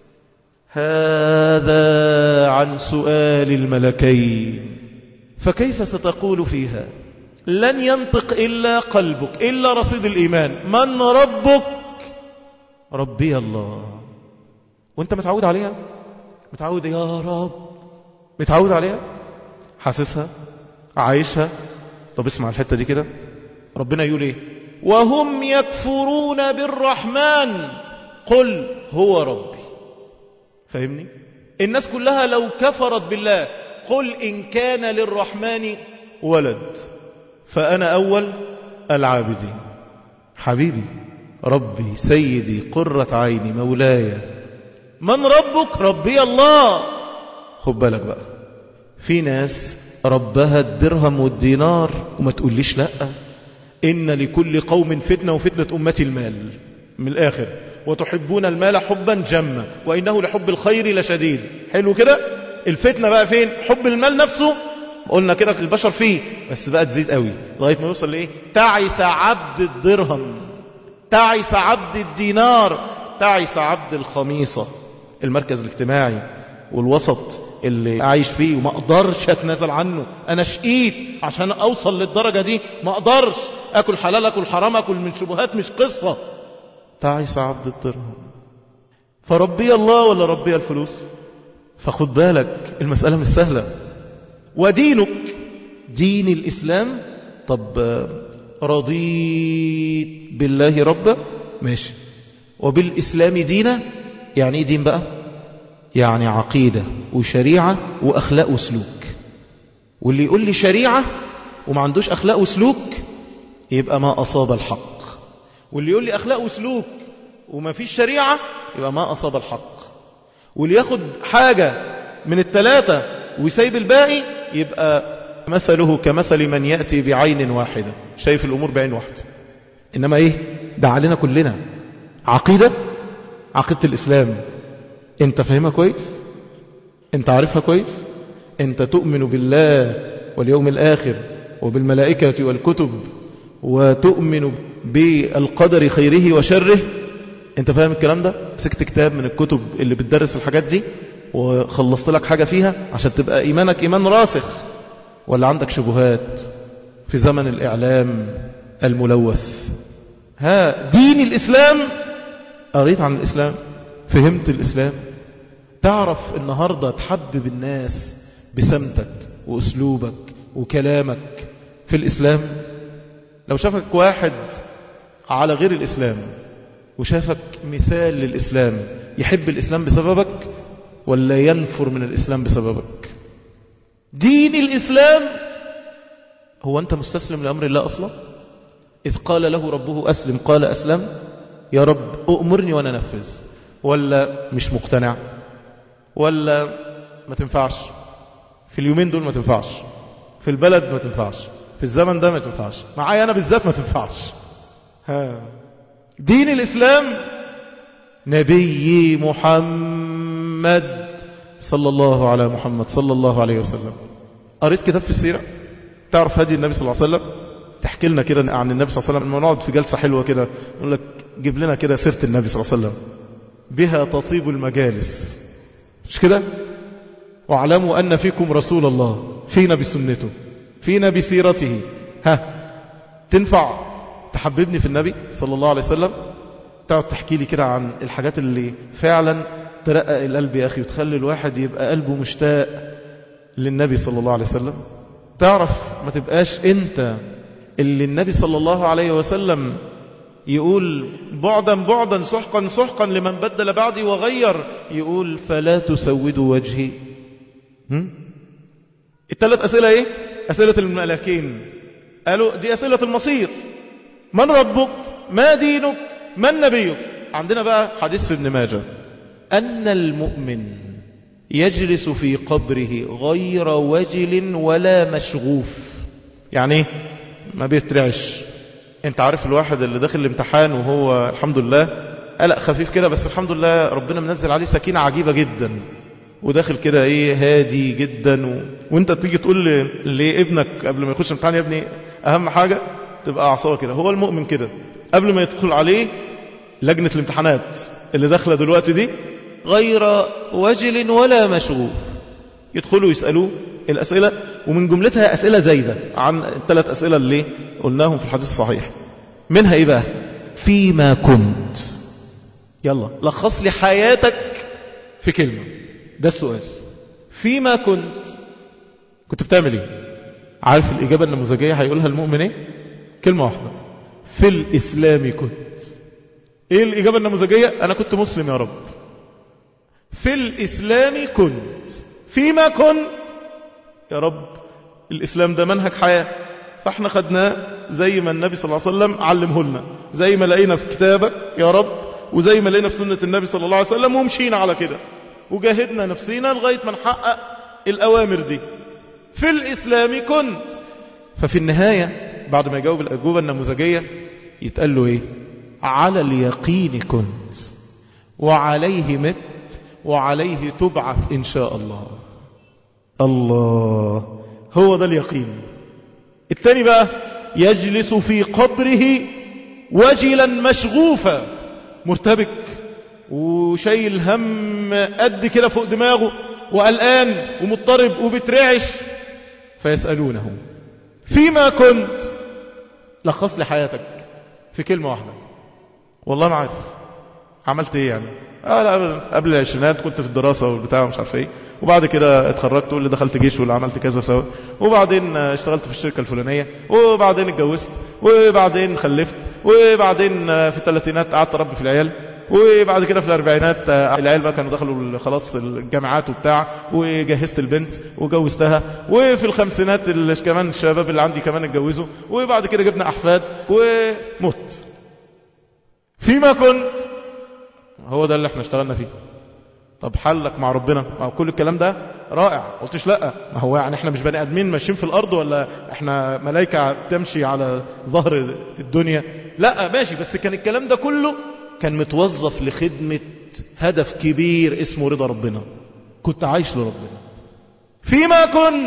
هذا عن سؤال الملكين فكيف ستقول فيها لن ينطق إلا قلبك إلا رصيد الإيمان من ربك ربي الله وانت متعود عليها متعود يا رب متعود عليها حاسسها عايشها طب اسمع الحتة دي كده ربنا يقول ايه وهم يكفرون بالرحمن قل هو ربي فاهمني الناس كلها لو كفرت بالله قل إن كان للرحمن ولد فأنا أول العابدين حبيبي ربي سيدي قرة عيني مولاي من ربك ربي الله خد بالك بقى في ناس ربها الدرهم والدينار وما تقوليش لا إن لكل قوم فتنة وفتنة أمتي المال من الآخر وتحبون المال حبا جما وإنه لحب الخير لشديد حلو كده الفتنة بقى فين حب المال نفسه قلنا كده البشر فيه بس بقى تزيد قوي لغاية ما يوصل لإيه تعس عبد الدرهم تعس عبد الدينار تعس عبد الخميصة المركز الاجتماعي والوسط اللي عايش فيه وما اقدرش اتنازل عنه انا شقيت عشان اوصل للدرجة دي ما اقدرش اكل حلال اكل حرام اكل من شبهات مش قصة تعيس عبد الدرهم فربي الله ولا ربي الفلوس فخد بالك المسألة مش سهلة ودينك دين الإسلام طب رضيت بالله ربا ماشي وبالإسلام دينا يعني ايه دين بقى يعني عقيدة وشريعة وأخلاق وسلوك واللي يقول لي شريعة وما عندوش أخلاق وسلوك يبقى ما أصاب الحق واللي يقول لي أخلاق وسلوك وما فيش شريعة يبقى ما أصاب الحق واللي ياخد حاجة من التلاتة ويسيب الباقي يبقى مثله كمثل من يأتي بعين واحدة شايف الأمور بعين واحدة إنما إيه ده علينا كلنا عقيدة عقيدة الإسلام أنت فاهمها كويس أنت عارفها كويس أنت تؤمن بالله واليوم الآخر وبالملائكة والكتب وتؤمن بالقدر خيره وشره انت فاهم الكلام ده مسكت كتاب من الكتب اللي بتدرس الحاجات دي وخلصت لك حاجة فيها عشان تبقى ايمانك ايمان راسخ ولا عندك شبهات في زمن الاعلام الملوث ها دين الاسلام قريت عن الاسلام فهمت الاسلام تعرف النهاردة تحبب الناس بسمتك واسلوبك وكلامك في الاسلام لو شافك واحد على غير الاسلام وشافك مثال للإسلام يحب الإسلام بسببك ولا ينفر من الإسلام بسببك دين الإسلام هو أنت مستسلم لأمر الله أصلا إذ قال له ربه أسلم قال أسلمت يا رب أؤمرني وأنا نفذ ولا مش مقتنع ولا ما تنفعش في اليومين دول ما تنفعش في البلد ما تنفعش في الزمن ده ما تنفعش معايا أنا بالذات ما تنفعش ها دين الإسلام نبي محمد صلى الله على محمد صلى الله عليه وسلم قريت كتاب في السيرة تعرف هدي النبي صلى الله عليه وسلم تحكي لنا كده عن النبي صلى الله عليه وسلم نقعد في جلسة حلوة كده نقول لك جيب لنا كده سيرة النبي صلى الله عليه وسلم بها تطيب المجالس مش كده واعلموا أن فيكم رسول الله فينا بسنته فينا بسيرته ها تنفع تحببني في النبي صلى الله عليه وسلم تقعد تحكي لي كده عن الحاجات اللي فعلا ترقق القلب يا أخي وتخلي الواحد يبقى قلبه مشتاق للنبي صلى الله عليه وسلم تعرف ما تبقاش انت اللي النبي صلى الله عليه وسلم يقول بعدا بعدا سحقا سحقا لمن بدل بعدي وغير يقول فلا تسودوا وجهي الثلاث أسئلة ايه أسئلة الملكين قالوا دي أسئلة المصير من ربك ما دينك من نبيك عندنا بقى حديث في ابن ماجه أن المؤمن يجلس في قبره غير وجل ولا مشغوف يعني ايه ما بيترعش انت عارف الواحد اللي داخل الامتحان وهو الحمد لله قلق خفيف كده بس الحمد لله ربنا منزل عليه سكينة عجيبة جدا وداخل كده ايه هادي جدا و... وانت تيجي تقول لابنك قبل ما يخش امتحان يا ابني اهم حاجة تبقى اعصابه كده هو المؤمن كده قبل ما يدخل عليه لجنة الامتحانات اللي داخله دلوقتي دي غير وجل ولا مشغوف يدخلوا يسألوه الأسئلة ومن جملتها أسئلة زايدة عن الثلاث أسئلة اللي قلناهم في الحديث الصحيح منها إيه بقى فيما كنت يلا لخص لي حياتك في كلمة ده السؤال فيما كنت كنت بتعمل ايه عارف الإجابة النموذجية هيقولها المؤمن ايه كلمة واحدة في الإسلام كنت ايه الإجابة النموذجية انا كنت مسلم يا رب في الإسلام كنت فيما كنت يا رب الإسلام ده منهج حياة فاحنا خدناه زي ما النبي صلى الله عليه وسلم علمه لنا زي ما لقينا في كتابك يا رب وزي ما لقينا في سنة النبي صلى الله عليه وسلم ومشينا على كده وجاهدنا نفسينا لغاية ما نحقق الأوامر دي في الإسلام كنت ففي النهاية بعد ما يجاوب الأجوبة النموذجية يتقال له إيه على اليقين كنت وعليه مت وعليه تبعث إن شاء الله الله هو ده اليقين الثاني بقى يجلس في قبره وجلا مشغوفا مرتبك وشايل هم قد كده فوق دماغه وقلقان ومضطرب وبترعش فيسألونه فيما كنت لخص لي حياتك في كلمة واحدة والله ما عارف عملت ايه يعني اه لا قبل العشرينات كنت في الدراسة والبتاع ومش عارف ايه وبعد كده اتخرجت واللي دخلت جيش واللي عملت كذا سوا وبعدين اشتغلت في الشركة الفلانية وبعدين اتجوزت وبعدين خلفت وبعدين في الثلاثينات قعدت اربي في العيال وبعد كده في الاربعينات العيال بقى كانوا دخلوا خلاص الجامعات وبتاع وجهزت البنت وجوزتها وفي الخمسينات كمان الشباب اللي عندي كمان اتجوزوا وبعد كده جبنا احفاد ومت فيما كنت هو ده اللي احنا اشتغلنا فيه طب حلك مع ربنا ما كل الكلام ده رائع قلتش لا ما هو يعني احنا مش بني ادمين ماشيين في الارض ولا احنا ملائكة تمشي على ظهر الدنيا لا ماشي بس كان الكلام ده كله كان متوظف لخدمة هدف كبير اسمه رضا ربنا كنت عايش لربنا فيما كنت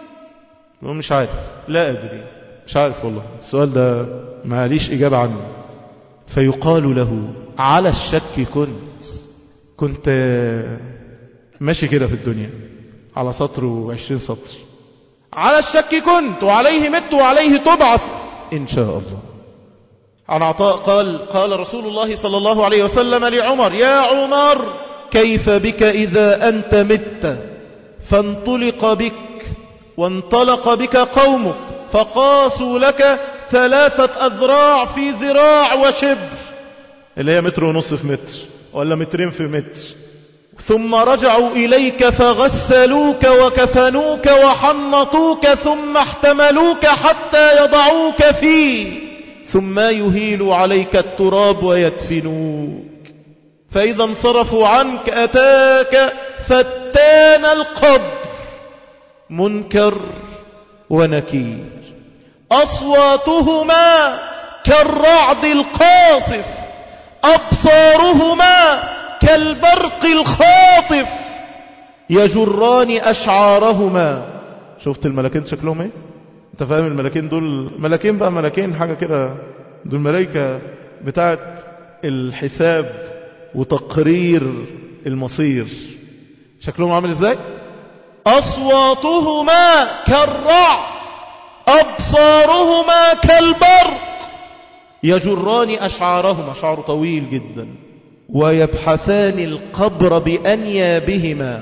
مش عارف لا أدري مش عارف والله السؤال ده ما ليش إجابة عنه فيقال له على الشك كنت كنت ماشي كده في الدنيا على سطر وعشرين سطر على الشك كنت وعليه مت وعليه تبعث إن شاء الله عن عطاء قال قال رسول الله صلى الله عليه وسلم لعمر يا عمر كيف بك إذا أنت مت فانطلق بك وانطلق بك قومك فقاسوا لك ثلاثة أذراع في ذراع وشبر اللي هي متر ونص في متر ولا مترين في متر ثم رجعوا إليك فغسلوك وكفنوك وحنطوك ثم احتملوك حتى يضعوك فيه ثم يهيل عليك التراب ويدفنوك فإذا انصرفوا عنك أتاك فتان القبر منكر ونكير أصواتهما كالرعد القاصف أبصارهما كالبرق الخاطف يجران أشعارهما شفت الملكين شكلهم ايه انت فاهم الملكين دول ملكين بقى ملكين حاجة كده دول ملايكة بتاعت الحساب وتقرير المصير شكلهم عامل ازاي اصواتهما كالرعد ابصارهما كالبرق يجران اشعارهما شعر طويل جدا ويبحثان القبر بانيابهما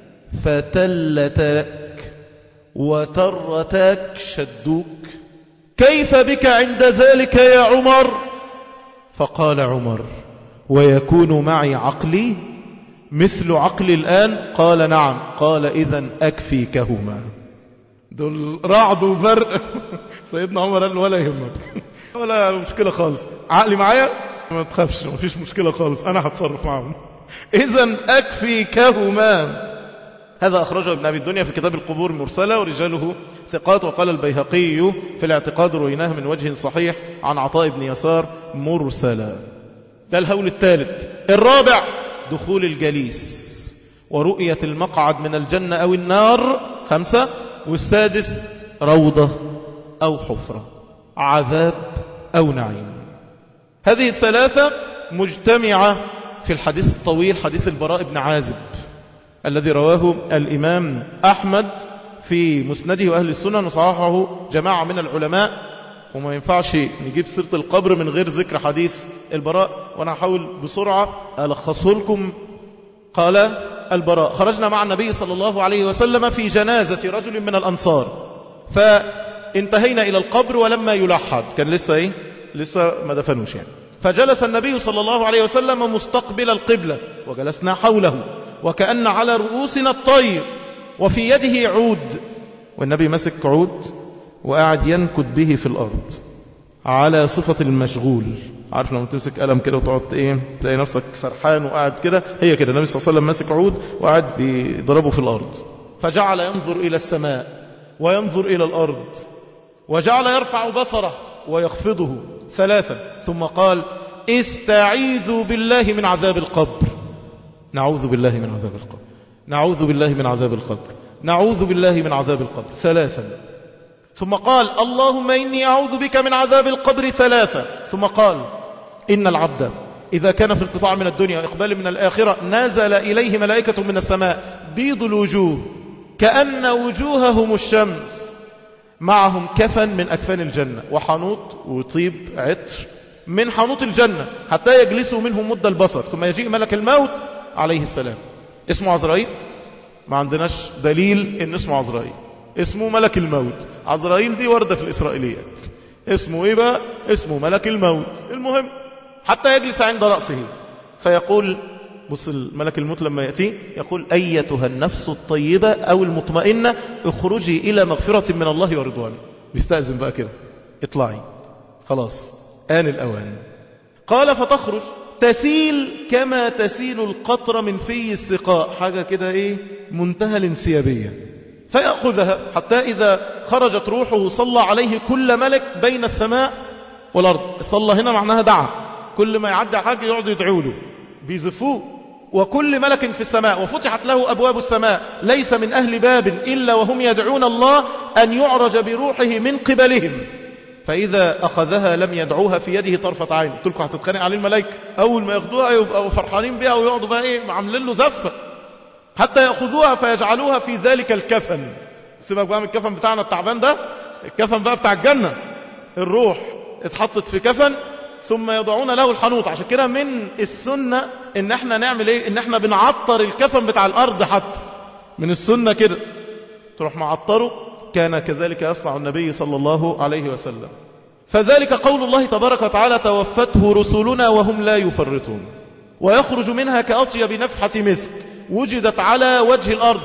فتلتك وترتك شدوك كيف بك عند ذلك يا عمر فقال عمر ويكون معي عقلي مثل عقلي الآن قال نعم قال إذا أكفيكهما دول رعد وبرق سيدنا عمر قال له ولا يهمك ولا مشكلة خالص عقلي معايا ما تخافش ما فيش مشكلة خالص أنا هتصرف معهم إذا أكفيكهما هذا أخرجه ابن أبي الدنيا في كتاب القبور المرسلة ورجاله ثقات وقال البيهقي في الاعتقاد رويناه من وجه صحيح عن عطاء بن يسار مرسلا ده الهول الثالث الرابع دخول الجليس ورؤية المقعد من الجنة أو النار خمسة والسادس روضة أو حفرة عذاب أو نعيم هذه الثلاثة مجتمعة في الحديث الطويل حديث البراء بن عازب الذي رواه الإمام أحمد في مسنده وأهل السنة وصححه جماعة من العلماء وما ينفعش نجيب سيرة القبر من غير ذكر حديث البراء وأنا أحاول بسرعة ألخصه لكم قال البراء خرجنا مع النبي صلى الله عليه وسلم في جنازة رجل من الأنصار فانتهينا إلى القبر ولما يلحد كان لسه إيه لسه ما دفنوش يعني فجلس النبي صلى الله عليه وسلم مستقبل القبلة وجلسنا حوله وكأن على رؤوسنا الطير وفي يده عود والنبي مسك عود وقاعد ينكد به في الأرض على صفة المشغول عارف لما تمسك قلم كده وتقعد ايه تلاقي نفسك سرحان وقاعد كده هي كده النبي صلى الله عليه وسلم ماسك عود وقاعد بيضربه في الأرض فجعل ينظر إلى السماء وينظر إلى الأرض وجعل يرفع بصره ويخفضه ثلاثا ثم قال استعيذوا بالله من عذاب القبر نعوذ بالله من عذاب القبر نعوذ بالله من عذاب القبر نعوذ بالله من عذاب القبر ثلاثا ثم قال اللهم إني أعوذ بك من عذاب القبر ثلاثة ثم قال إن العبد إذا كان في انقطاع من الدنيا وإقبال من الآخرة نزل إليه ملائكة من السماء بيض الوجوه كأن وجوههم الشمس معهم كفن من أكفان الجنة وحنوط وطيب عطر من حنوط الجنة حتى يجلسوا منهم مدة البصر ثم يجيء ملك الموت عليه السلام اسمه عزرائيل ما عندناش دليل ان اسمه عزرائيل اسمه ملك الموت عزرائيل دي وردة في الإسرائيليات اسمه ايه بقى اسمه ملك الموت المهم حتى يجلس عند رأسه فيقول بص الملك الموت لما يأتي يقول أيتها النفس الطيبة أو المطمئنة اخرجي إلى مغفرة من الله ورضوانه بيستأذن بقى كده اطلعي خلاص آن الأوان قال فتخرج تسيل كما تسيل القطرة من في السقاء حاجة كده ايه منتهى الانسيابية فيأخذها حتى إذا خرجت روحه صلى عليه كل ملك بين السماء والأرض صلى هنا معناها دعا كل ما يعدي حاجة يقعد يدعوا له بيزفوه وكل ملك في السماء وفتحت له أبواب السماء ليس من أهل باب إلا وهم يدعون الله أن يعرج بروحه من قبلهم فإذا أخذها لم يدعوها في يده طرفة عين قلت لكم هتتخانق عليه الملائكة أول ما ياخدوها يبقوا فرحانين بها ويقعدوا بقى إيه عاملين له زفة حتى يأخذوها فيجعلوها في ذلك الكفن سيبك بقى من الكفن بتاعنا التعبان ده الكفن بقى بتاع الجنة الروح اتحطت في كفن ثم يضعون له الحنوط عشان كده من السنة ان احنا نعمل ايه ان احنا بنعطر الكفن بتاع الارض حتى من السنة كده تروح معطره كان كذلك يصنع النبي صلى الله عليه وسلم فذلك قول الله تبارك وتعالى توفته رسلنا وهم لا يفرطون ويخرج منها كأطيب نفحة مسك وجدت على وجه الأرض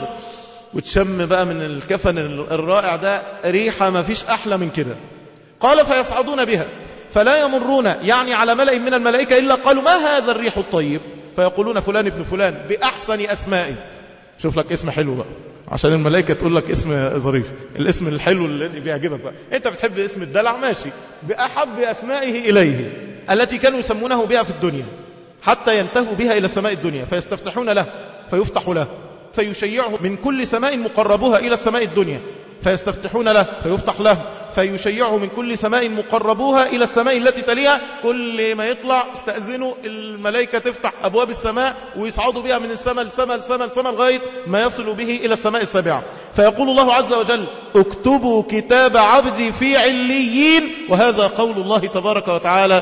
وتشم بقى من الكفن الرائع ده ريحة ما فيش أحلى من كده قال فيصعدون بها فلا يمرون يعني على ملأ من الملائكة إلا قالوا ما هذا الريح الطيب فيقولون فلان ابن فلان بأحسن أسمائه شوف لك اسم حلو بقى عشان الملائكة تقول لك اسم ظريف الاسم الحلو اللي بيعجبك بقى انت بتحب اسم الدلع ماشي بأحب أسمائه إليه التي كانوا يسمونه بها في الدنيا حتى ينتهوا بها إلى سماء الدنيا فيستفتحون له فيفتح له فيشيعه من كل سماء مقربوها إلى السماء الدنيا فيستفتحون له فيفتح له فيشيعه من كل سماء مقربوها إلى السماء التي تليها كل ما يطلع استأذنوا الملائكة تفتح أبواب السماء ويصعدوا بها من السماء السماء السماء السماء لغاية ما يصل به إلى السماء السابعة فيقول الله عز وجل اكتبوا كتاب عبدي في عليين وهذا قول الله تبارك وتعالى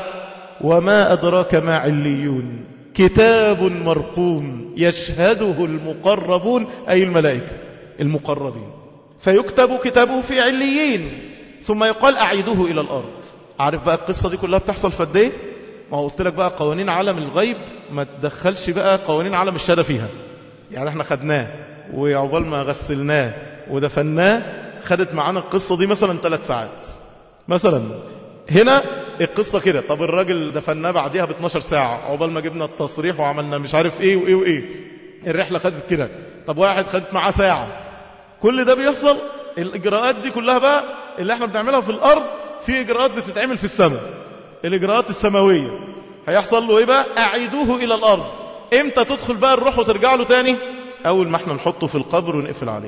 وما أدراك ما عليون كتاب مرقوم يشهده المقربون أي الملائكة المقربين فيكتب كتابه في عليين ثم يقال أعيدوه إلى الأرض عارف بقى القصة دي كلها بتحصل في قد ايه ما هو قلت لك بقى قوانين عالم الغيب ما تدخلش بقى قوانين عالم الشهاده فيها يعني احنا خدناه وعقبال ما غسلناه ودفناه خدت معانا القصة دي مثلا ثلاث ساعات مثلا هنا القصة كده طب الراجل دفناه بعديها ب 12 ساعة عقبال ما جبنا التصريح وعملنا مش عارف ايه وايه وايه الرحلة خدت كده طب واحد خدت معاه ساعة كل ده بيحصل الاجراءات دي كلها بقى اللي احنا بنعملها في الارض في اجراءات بتتعمل في السماء الاجراءات السماوية هيحصل له ايه بقى اعيدوه الى الارض امتى تدخل بقى الروح وترجع له تاني اول ما احنا نحطه في القبر ونقفل عليه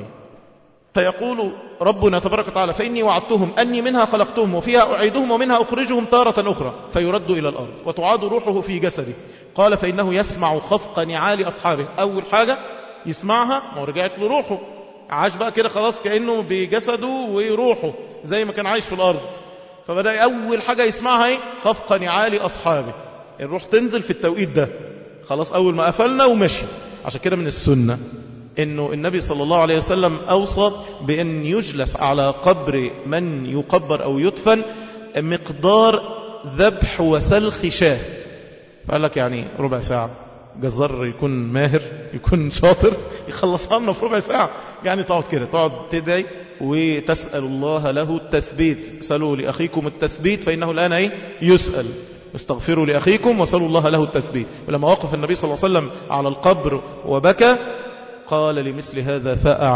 فيقول ربنا تبارك وتعالى فإني وعدتهم أني منها خلقتهم وفيها أعيدهم ومنها أخرجهم تارة أخرى فيرد إلى الأرض وتعاد روحه في جسده قال فإنه يسمع خفق نعال أصحابه أول حاجة يسمعها ما رجعت له روحه عاش بقى كده خلاص كأنه بجسده وروحه زي ما كان عايش في الأرض فبدأ أول حاجة يسمعها ايه خفق نعال أصحابه الروح تنزل في التوقيت ده خلاص أول ما قفلنا ومشي عشان كده من السنة انه النبي صلى الله عليه وسلم اوصى بان يجلس على قبر من يقبر او يدفن مقدار ذبح وسلخ شاه فقال لك يعني ربع ساعة جزار يكون ماهر يكون شاطر يخلصها لنا في ربع ساعة يعني تقعد كده تقعد تدعي وتسأل الله له التثبيت سألوا لأخيكم التثبيت فإنه الآن ايه يسأل استغفروا لأخيكم وسألوا الله له التثبيت ولما وقف النبي صلى الله عليه وسلم على القبر وبكى قال لمثل هذا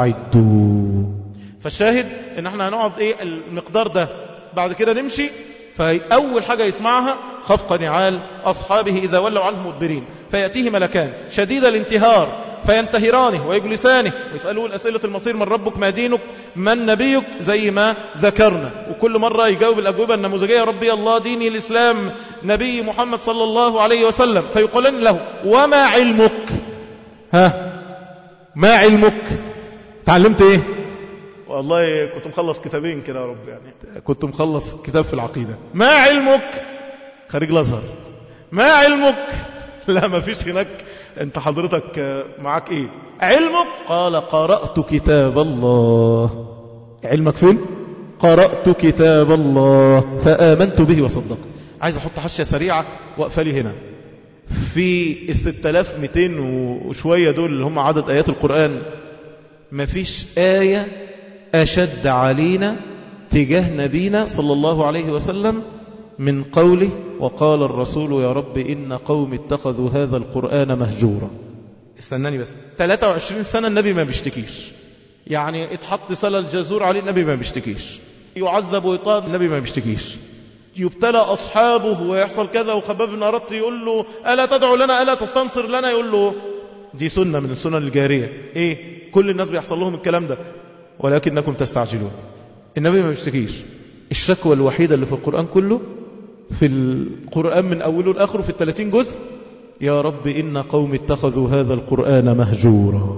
فأعدوا فالشاهد ان احنا هنقعد ايه المقدار ده بعد كده نمشي فأول حاجة يسمعها خفق نعال أصحابه إذا ولوا عنه مدبرين فيأتيه ملكان شديد الانتهار فينتهرانه ويجلسانه ويسألوه الأسئلة المصير من ربك ما دينك من نبيك زي ما ذكرنا وكل مرة يجاوب الأجوبة النموذجية ربي الله ديني الإسلام نبي محمد صلى الله عليه وسلم فيقولن له وما علمك ها ما علمك تعلمت ايه والله كنت مخلص كتابين كده يا رب يعني كنت مخلص كتاب في العقيدة ما علمك خريج الازهر ما علمك لا ما فيش هناك انت حضرتك معاك ايه علمك قال قرأت كتاب الله علمك فين قرأت كتاب الله فآمنت به وصدقت عايز احط حشية سريعة واقفلي هنا في الستة آلاف ميتين وشوية دول اللي هم عدد آيات القرآن مفيش آية أشد علينا تجاه نبينا صلى الله عليه وسلم من قوله وقال الرسول يا رب إن قوم اتخذوا هذا القرآن مهجورا استناني بس 23 سنة النبي ما بيشتكيش يعني اتحط سلة الجزور عليه النبي ما بيشتكيش يعذب ويطاب النبي ما بيشتكيش يبتلى أصحابه ويحصل كذا وخباب بن أردت يقول له ألا تدعو لنا ألا تستنصر لنا يقول له دي سنة من السنن الجارية إيه كل الناس بيحصل لهم الكلام ده ولكنكم تستعجلون النبي ما بيشتكيش الشكوى الوحيدة اللي في القرآن كله في القرآن من أوله لآخره في الثلاثين جزء يا رب إن قوم اتخذوا هذا القرآن مهجورا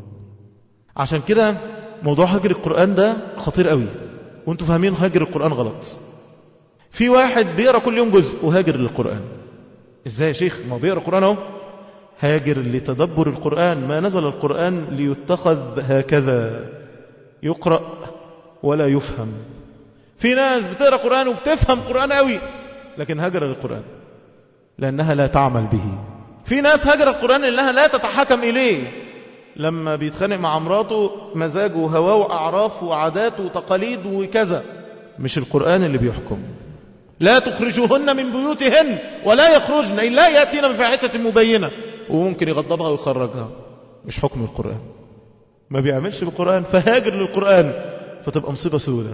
عشان كده موضوع هجر القرآن ده خطير قوي وانتوا فاهمين هجر القرآن غلط في واحد بيقرأ كل يوم جزء وهاجر للقرآن ازاي يا شيخ ما بيقرأ القرآن اهو هاجر لتدبر القرآن ما نزل القرآن ليتخذ هكذا يقرأ ولا يفهم في ناس بتقرأ قرآن وبتفهم قرآن قوي لكن هجر للقرآن لأنها لا تعمل به في ناس هجر القرآن لأنها لا تتحكم إليه لما بيتخانق مع مراته مزاج وهواه وأعراف وعادات وتقاليد وكذا مش القرآن اللي بيحكم لا تخرجوهن من بيوتهن ولا يخرجن إلا يأتين بفاحشة مبينة وممكن يغضبها ويخرجها مش حكم القرآن ما بيعملش بالقرآن فهاجر للقرآن فتبقى مصيبة سودة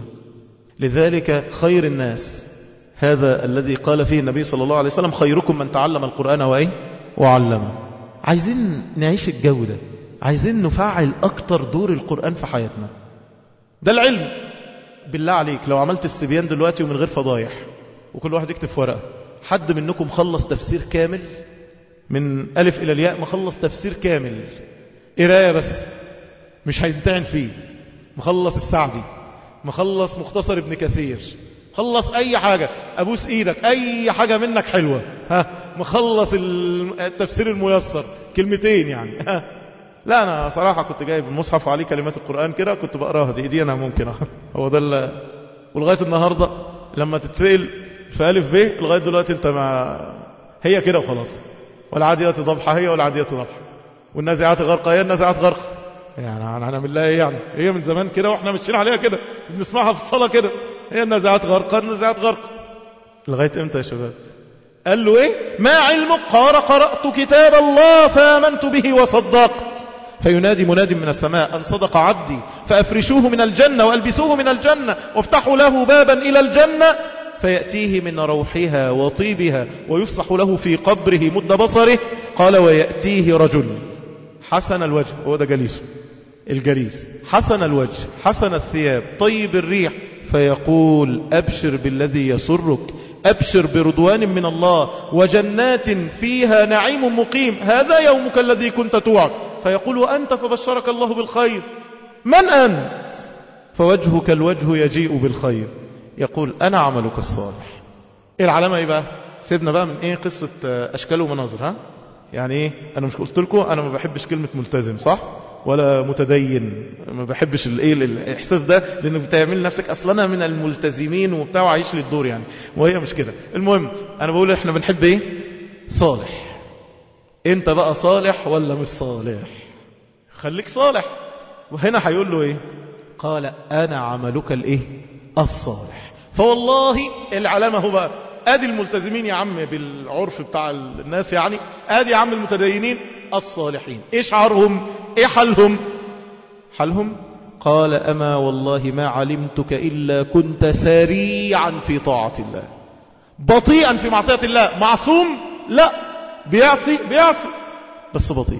لذلك خير الناس هذا الذي قال فيه النبي صلى الله عليه وسلم خيركم من تعلم القرآن وإيه وعلمه عايزين نعيش الجو ده عايزين نفعل أكتر دور القرآن في حياتنا ده العلم بالله عليك لو عملت استبيان دلوقتي ومن غير فضايح وكل واحد يكتب في ورقة حد منكم خلص تفسير كامل من ألف إلى الياء مخلص تفسير كامل قراية بس مش هيمتعن فيه مخلص السعدي مخلص مختصر ابن كثير خلص اي حاجة ابوس ايدك اي حاجة منك حلوة ها مخلص التفسير الميسر كلمتين يعني ها لا انا صراحة كنت جايب المصحف عليه كلمات القرآن كده كنت بقراها دي, دي انا ممكن هو ده اللي ولغاية النهاردة لما تتسأل في ألف ب لغاية دلوقتي انت ما هي كده وخلاص والعاديات ضبحة هي والعاديات ضبحة والنازعات غرقة هي النازعات غرقة يعني هنعمل لها ايه يعني هي من زمان كده واحنا ماشيين عليها كده بنسمعها في الصلاة كده هي النازعات غرقة النازعات غرقة لغاية امتى يا شباب قال له ايه ما علمك قال قرأت كتاب الله فآمنت به وصدقت فينادي مناد من السماء أن صدق عبدي فأفرشوه من الجنة وألبسوه من الجنة وافتحوا له بابا إلى الجنة فيأتيه من روحها وطيبها ويفصح له في قبره مد بصره قال ويأتيه رجل حسن الوجه هو ده جليسه الجليس حسن الوجه حسن الثياب طيب الريح فيقول أبشر بالذي يسرك أبشر برضوان من الله وجنات فيها نعيم مقيم هذا يومك الذي كنت توعد فيقول أنت فبشرك الله بالخير من أنت فوجهك الوجه يجيء بالخير يقول أنا عملك الصالح إيه العلامة إيه بقى سيبنا بقى من إيه قصة أشكال ومناظر ها يعني إيه أنا مش قلت لكم أنا ما بحبش كلمة ملتزم صح ولا متدين ما بحبش الايه الاحساس ده لانك بتعمل نفسك اصلا من الملتزمين وبتاع وعايش للدور يعني وهي مش كده المهم انا بقول احنا بنحب ايه صالح انت بقى صالح ولا مش صالح خليك صالح وهنا هيقول له ايه قال انا عملك الايه الصالح فوالله العلامة هو بقى ادي الملتزمين يا عم بالعرف بتاع الناس يعني ادي يا عم المتدينين الصالحين ايه شعارهم ايه حالهم حالهم قال اما والله ما علمتك الا كنت سريعا في طاعة الله بطيئا في معصية الله معصوم لا بيعصي بيعصي بس بطيء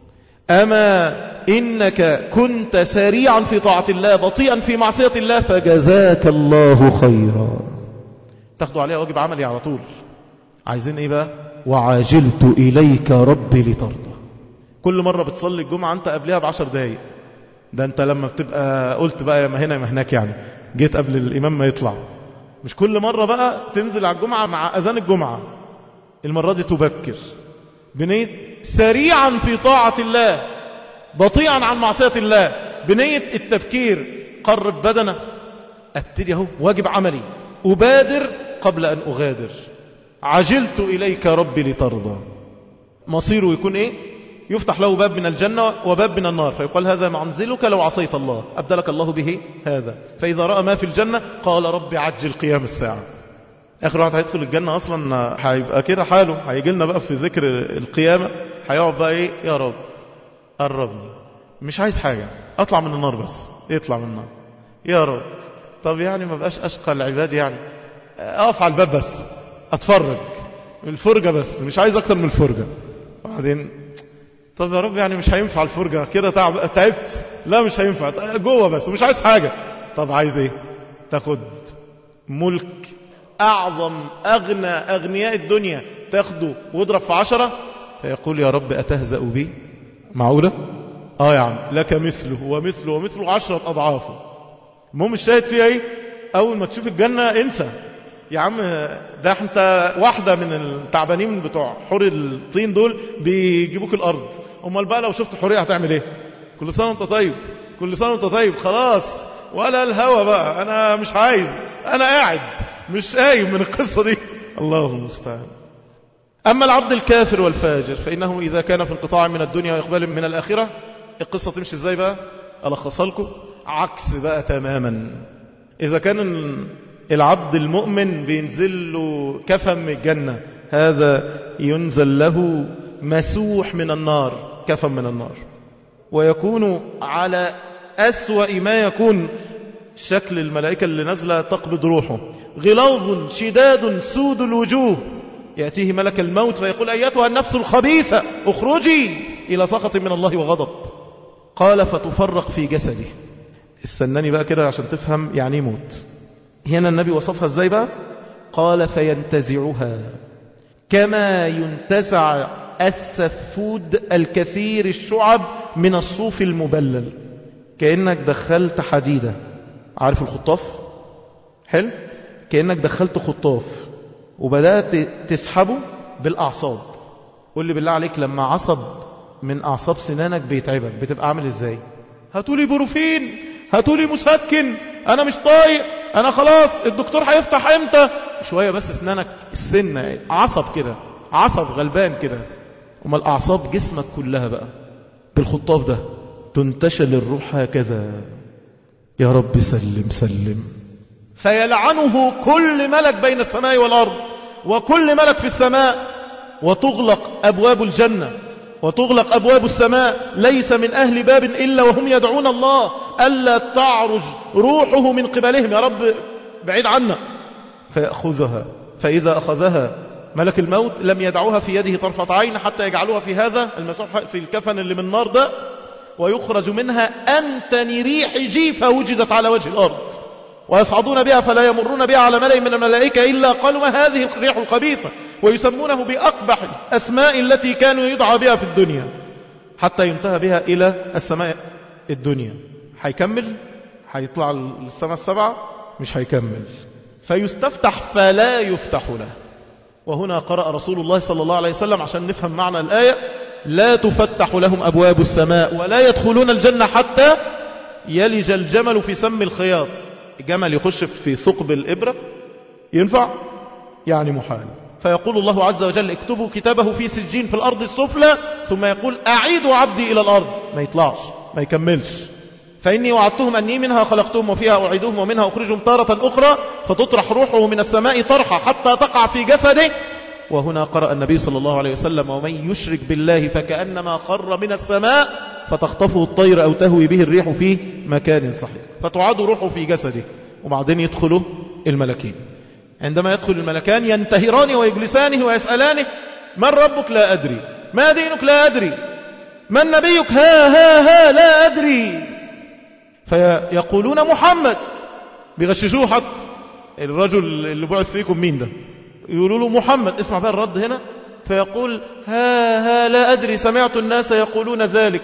اما انك كنت سريعا في طاعة الله بطيئا في معصية الله فجزاك الله خيرا تاخدوا عليها واجب عملي على طول عايزين ايه بقى وعاجلت إليك ربي لترضى كل مرة بتصلي الجمعة انت قبلها بعشر دقايق ده انت لما بتبقى قلت بقى يا ما هنا يا ما هناك يعني جيت قبل الإمام ما يطلع مش كل مرة بقى تنزل على الجمعة مع أذان الجمعة المرة دي تبكر بنية سريعا في طاعة الله بطيئا عن معصية الله بنية التفكير قرب بدنه ابتدي اهو واجب عملي أبادر قبل أن أغادر عجلت إليك ربي لترضى مصيره يكون إيه يفتح له باب من الجنة وباب من النار فيقال هذا منزلك لو عصيت الله أبدلك الله به هذا فإذا رأى ما في الجنة قال ربي عجل قيام الساعة آخر واحد هيدخل الجنة أصلا هيبقى كده حاله هيجي لنا بقى في ذكر القيامة هيقعد بقى إيه يا رب قربني مش عايز حاجة أطلع من النار بس يطلع من النار يا رب طب يعني ما بقاش أشقى العباد يعني أقف على الباب بس أتفرج الفرجة بس مش عايز أكتر من الفرجة وبعدين طب يا رب يعني مش هينفع الفرجة كده تعب تعبت لا مش هينفع جوه بس مش عايز حاجة طب عايز ايه تاخد ملك أعظم أغنى أغنياء الدنيا تاخده واضرب في عشرة فيقول يا رب أتهزأ بي معقولة اه يا عم لك مثله ومثله ومثله عشرة أضعافه المهم الشاهد فيها ايه أول ما تشوف الجنة انسى يا عم ده انت واحدة من التعبانين بتوع حور الطين دول بيجيبوك الأرض امال بقى لو شفت حورية هتعمل ايه كل سنة وانت طيب كل سنة وانت طيب خلاص ولا الهوى بقى انا مش عايز انا قاعد مش قايم من القصة دي الله المستعان أما العبد الكافر والفاجر فإنه إذا كان في انقطاع من الدنيا وإقبال من الآخرة القصة تمشي إزاي بقى ألخصها لكم عكس بقى تماما إذا كان العبد المؤمن بينزل له كفن من الجنة هذا ينزل له مسوح من النار كفن من النار ويكون على أسوأ ما يكون شكل الملائكة اللي نزل تقبض روحه غلاظ شداد سود الوجوه يأتيه ملك الموت فيقول أيتها النفس الخبيثة اخرجي إلى سخط من الله وغضب قال فتفرق في جسده استناني بقى كده عشان تفهم يعني يموت هنا النبي وصفها ازاي بقى قال فينتزعها كما ينتزع السفود الكثير الشعب من الصوف المبلل كأنك دخلت حديدة عارف الخطاف حلو كأنك دخلت خطاف وبدأت تسحبه بالأعصاب قول لي بالله عليك لما عصب من أعصاب سنانك بيتعبك بتبقى عامل ازاي هاتولي بروفين هاتولي مسكن انا مش طايق انا خلاص الدكتور هيفتح امتى شوية بس اسنانك السنة عصب كده عصب غلبان كده وما الاعصاب جسمك كلها بقى بالخطاف ده تنتشل الروح هكذا يا رب سلم سلم فيلعنه كل ملك بين السماء والارض وكل ملك في السماء وتغلق ابواب الجنة وتغلق أبواب السماء ليس من أهل باب إلا وهم يدعون الله ألا تعرج روحه من قبلهم يا رب بعيد عنا فيأخذها فإذا أخذها ملك الموت لم يدعوها في يده طرفة عين حتى يجعلوها في هذا المسوح في الكفن اللي من النار ده ويخرج منها أنتن ريح جيفة وجدت على وجه الأرض ويصعدون بها فلا يمرون بها على ملأ من الملائكة إلا قالوا ما هذه الريح الخبيثة ويسمونه بأقبح الأسماء التي كانوا يدعى بها في الدنيا حتى ينتهى بها إلى السماء الدنيا هيكمل هيطلع السماء السبعة مش هيكمل فيستفتح فلا يفتح له وهنا قرأ رسول الله صلى الله عليه وسلم عشان نفهم معنى الآية لا تفتح لهم أبواب السماء ولا يدخلون الجنة حتى يلج الجمل في سم الخياط الجمل يخش في ثقب الإبرة ينفع يعني محال فيقول الله عز وجل اكتبوا كتابه في سجين في الأرض السفلى ثم يقول أعيدوا عبدي إلى الأرض ما يطلعش ما يكملش فإني وعدتهم أني منها خلقتهم وفيها أعيدهم ومنها أخرجهم تارة أخرى فتطرح روحه من السماء طرحة حتى تقع في جسده وهنا قرأ النبي صلى الله عليه وسلم ومن يشرك بالله فكأنما خر من السماء فتخطفه الطير أو تهوي به الريح في مكان صحيح فتعاد روحه في جسده وبعدين يدخله الملكين عندما يدخل الملكان ينتهرانه ويجلسانه ويسألانه من ربك لا أدري ما دينك لا أدري من نبيك ها ها ها لا أدري فيقولون محمد بيغششوه حتى الرجل اللي بعث فيكم مين ده يقولوا له محمد اسمع بقى الرد هنا فيقول ها ها لا أدري سمعت الناس يقولون ذلك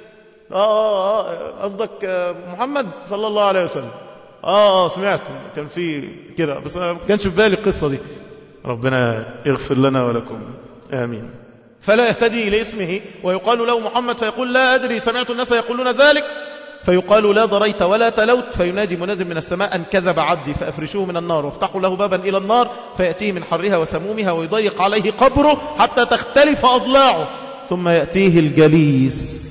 آه آه قصدك محمد صلى الله عليه وسلم آه آه سمعت كان في كده بس أنا ما كانش في بالي القصة دي ربنا يغفر لنا ولكم آمين فلا يهتدي إلى اسمه ويقال له محمد فيقول لا أدري سمعت الناس يقولون ذلك فيقال لا ضريت ولا تلوت فينادي مناد من السماء أن كذب عبدي فأفرشوه من النار وافتحوا له بابا إلى النار فيأتيه من حرها وسمومها ويضيق عليه قبره حتى تختلف أضلاعه ثم يأتيه الجليس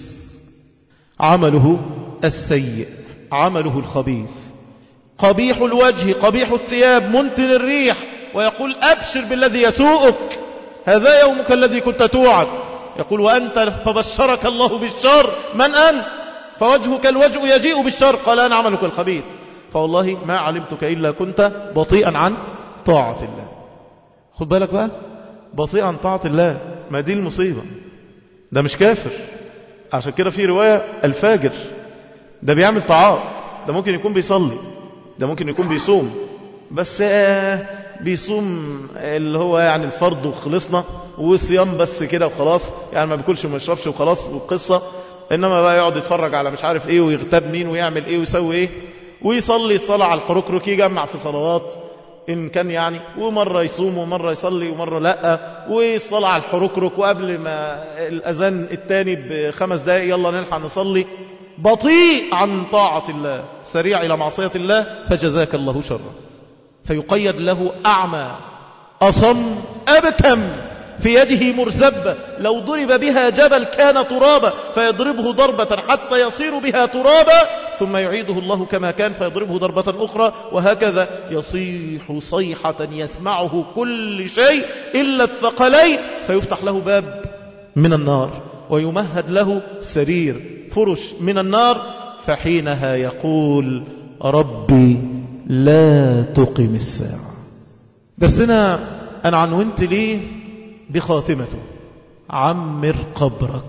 عمله السيء عمله الخبيث قبيح الوجه قبيح الثياب منتن الريح ويقول أبشر بالذي يسوءك هذا يومك الذي كنت توعد يقول وأنت فبشرك الله بالشر من أنت فوجهك الوجه يجيء بالشر قال أنا عملك الخبيث فوالله ما علمتك إلا كنت بطيئا عن طاعة الله خد بالك بقى بطيئا عن طاعة الله ما دي المصيبة ده مش كافر عشان كده في رواية الفاجر ده بيعمل طاعات ده ممكن يكون بيصلي ده ممكن يكون بيصوم بس آه بيصوم اللي هو يعني الفرض وخلصنا والصيام بس كده وخلاص يعني ما بياكلش وما يشربش وخلاص والقصة انما بقى يقعد يتفرج على مش عارف ايه ويغتاب مين ويعمل ايه ويسوي ايه ويصلي الصلاة على الحركرك يجمع في صلوات ان كان يعني ومرة يصوم ومرة يصلي ومرة لا والصلاة على الحركرك وقبل ما الاذان التاني بخمس دقائق يلا نلحق نصلي بطيء عن طاعة الله سريع الى معصية الله فجزاك الله شرا فيقيد له اعمى اصم ابكم في يده مرزبة لو ضرب بها جبل كان ترابا فيضربه ضربة حتى يصير بها ترابا ثم يعيده الله كما كان فيضربه ضربة أخرى وهكذا يصيح صيحة يسمعه كل شيء إلا الثقلين فيفتح له باب من النار ويمهد له سرير فرش من النار فحينها يقول ربي لا تقم الساعة درسنا أنا عنونت ليه بخاتمته عمر قبرك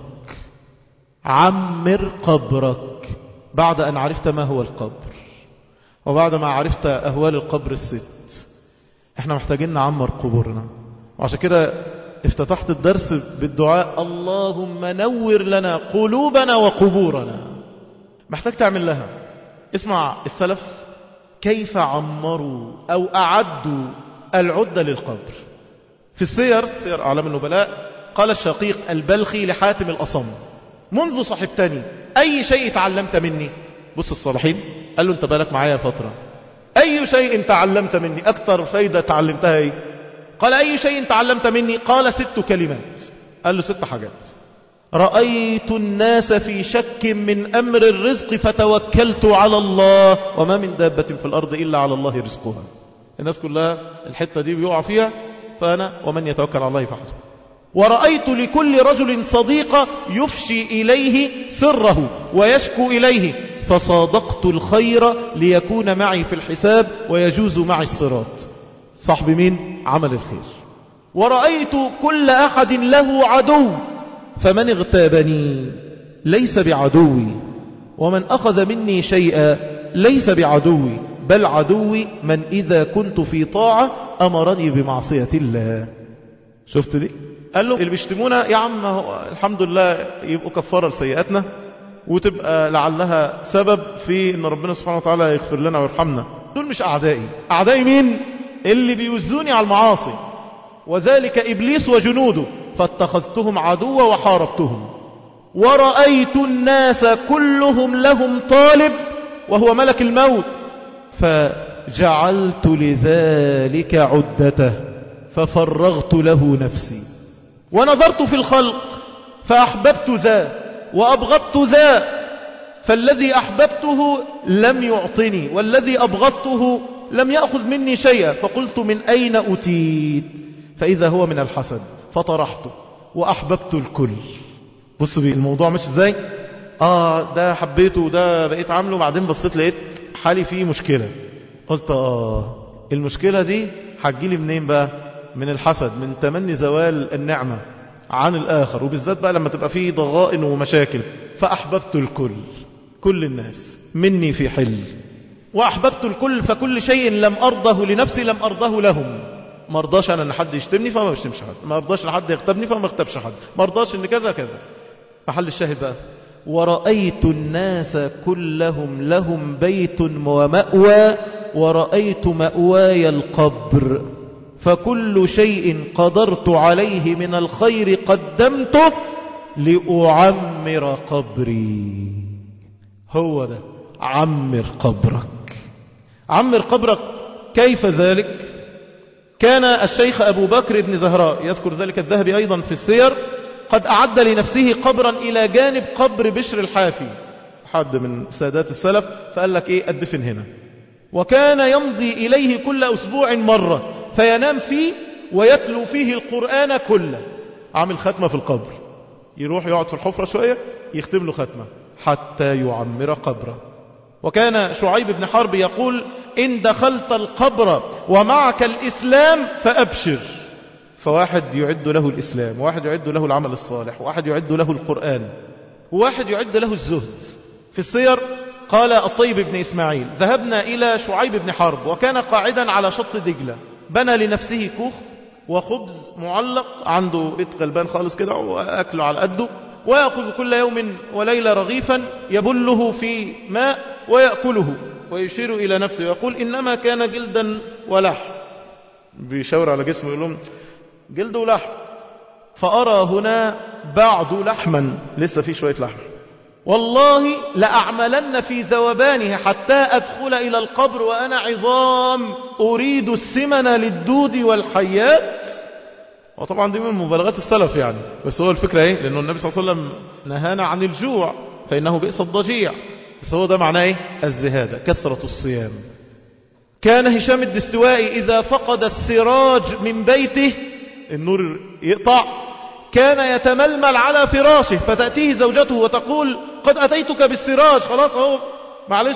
عمر قبرك بعد أن عرفت ما هو القبر وبعد ما عرفت أهوال القبر الست احنا محتاجين نعمر قبورنا وعشان كده افتتحت الدرس بالدعاء اللهم نور لنا قلوبنا وقبورنا محتاج تعمل لها اسمع السلف كيف عمروا أو أعدوا العدة للقبر في السير سير أعلام النبلاء قال الشقيق البلخي لحاتم الأصم منذ صحبتني أي شيء تعلمت مني بص الصالحين قال له انت بالك معايا فترة أي شيء تعلمت مني أكثر فايدة تعلمتها ايه قال أي شيء تعلمت مني قال ست كلمات قال له ست حاجات رأيت الناس في شك من أمر الرزق فتوكلت على الله وما من دابة في الأرض إلا على الله رزقها الناس كلها الحتة دي بيقع فيها فأنا ومن يتوكل على الله فحسبه ورأيت لكل رجل صديقة يفشي إليه سره ويشكو إليه فصادقت الخير ليكون معي في الحساب ويجوز معي الصراط صاحب مين عمل الخير ورأيت كل أحد له عدو فمن اغتابني ليس بعدوي ومن أخذ مني شيئا ليس بعدوي بل عدوي من إذا كنت في طاعة أمرني بمعصية الله شفت دي قال له اللي بيشتمونا يا عم هو الحمد لله يبقوا كفارة لسيئاتنا وتبقى لعلها سبب في ان ربنا سبحانه وتعالى يغفر لنا ويرحمنا دول مش اعدائي اعدائي مين اللي بيوزوني على المعاصي وذلك ابليس وجنوده فاتخذتهم عدوا وحاربتهم ورأيت الناس كلهم لهم طالب وهو ملك الموت فجعلت لذلك عدته ففرغت له نفسي ونظرت في الخلق فأحببت ذا وأبغضت ذا فالذي أحببته لم يعطني والذي أبغضته لم يأخذ مني شيئا فقلت من أين أتيت فإذا هو من الحسد فطرحته وأحببت الكل بص بي الموضوع مش ازاي آه ده حبيته وده بقيت عامله بعدين بصيت لقيت حالي فيه مشكلة قلت آه المشكلة دي هتجيلي منين بقى من الحسد من تمني زوال النعمة عن الآخر وبالذات بقى لما تبقى فيه ضغائن ومشاكل فأحببت الكل كل الناس مني في حل وأحببت الكل فكل شيء لم أرضه لنفسي لم أرضه لهم ما رضاش انا ان حد يشتمني فما بشتمش حد ما رضاش ان حد يغتابني فما اغتابش حد ما رضاش ان كذا كذا محل الشاهد بقى ورأيت الناس كلهم لهم بيت ومأوى ورأيت مأواي القبر فكل شيء قدرت عليه من الخير قدمته لأعمر قبري هو ده عمر قبرك عمر قبرك كيف ذلك كان الشيخ أبو بكر بن زهراء يذكر ذلك الذهبي أيضا في السير قد أعد لنفسه قبرا إلى جانب قبر بشر الحافي حد من سادات السلف فقال لك إيه أدفن هنا وكان يمضي إليه كل أسبوع مرة فينام فيه ويتلو فيه القرآن كله عامل ختمة في القبر يروح يقعد في الحفرة شوية يختم له ختمة حتى يعمر قبره وكان شعيب بن حرب يقول إن دخلت القبر ومعك الإسلام فأبشر فواحد يعد له الإسلام وواحد يعد له العمل الصالح وواحد يعد له القرآن وواحد يعد له الزهد في السير قال الطيب بن إسماعيل ذهبنا إلى شعيب بن حرب وكان قاعدا على شط دجلة بنى لنفسه كوخ وخبز معلق عنده بيت غلبان خالص كده وأكله على قده ويأخذ كل يوم وليلة رغيفا يبله في ماء ويأكله ويشير إلى نفسه ويقول إنما كان جلدا ولحم بيشاور على جسمه يقول لهم جلد ولحم فأرى هنا بعد لحما لسه في شوية لحم والله لأعملن في ذوبانه حتى أدخل إلى القبر وأنا عظام أريد السمن للدود والحيات وطبعا دي من مبالغات السلف يعني بس هو الفكرة ايه لأنه النبي صلى الله عليه وسلم نهانا عن الجوع فإنه بئس الضجيع بس هو ده معناه ايه الزهادة كثرة الصيام كان هشام الدستوائي إذا فقد السراج من بيته النور يقطع كان يتململ على فراشه فتأتيه زوجته وتقول قد أتيتك بالسراج خلاص اهو معلش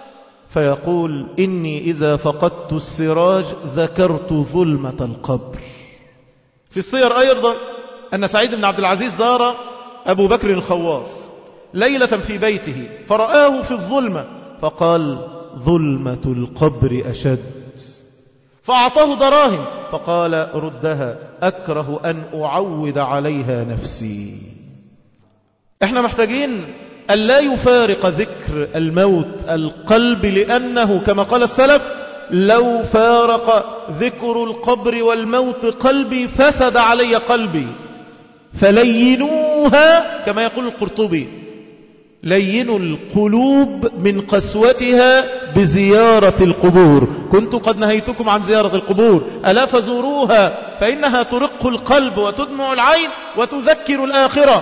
فيقول إني إذا فقدت السراج ذكرت ظلمة القبر في السير أيضا أن سعيد بن عبد العزيز زار أبو بكر الخواص ليلة في بيته فرآه في الظلمة فقال ظلمة القبر أشد فأعطاه دراهم فقال ردها أكره أن أعود عليها نفسي احنا محتاجين أن لا يفارق ذكر الموت القلب لأنه كما قال السلف لو فارق ذكر القبر والموت قلبي فسد علي قلبي فلينوها كما يقول القرطبي لينوا القلوب من قسوتها بزيارة القبور كنت قد نهيتكم عن زيارة القبور ألا فزوروها فإنها ترق القلب وتدمع العين وتذكر الآخرة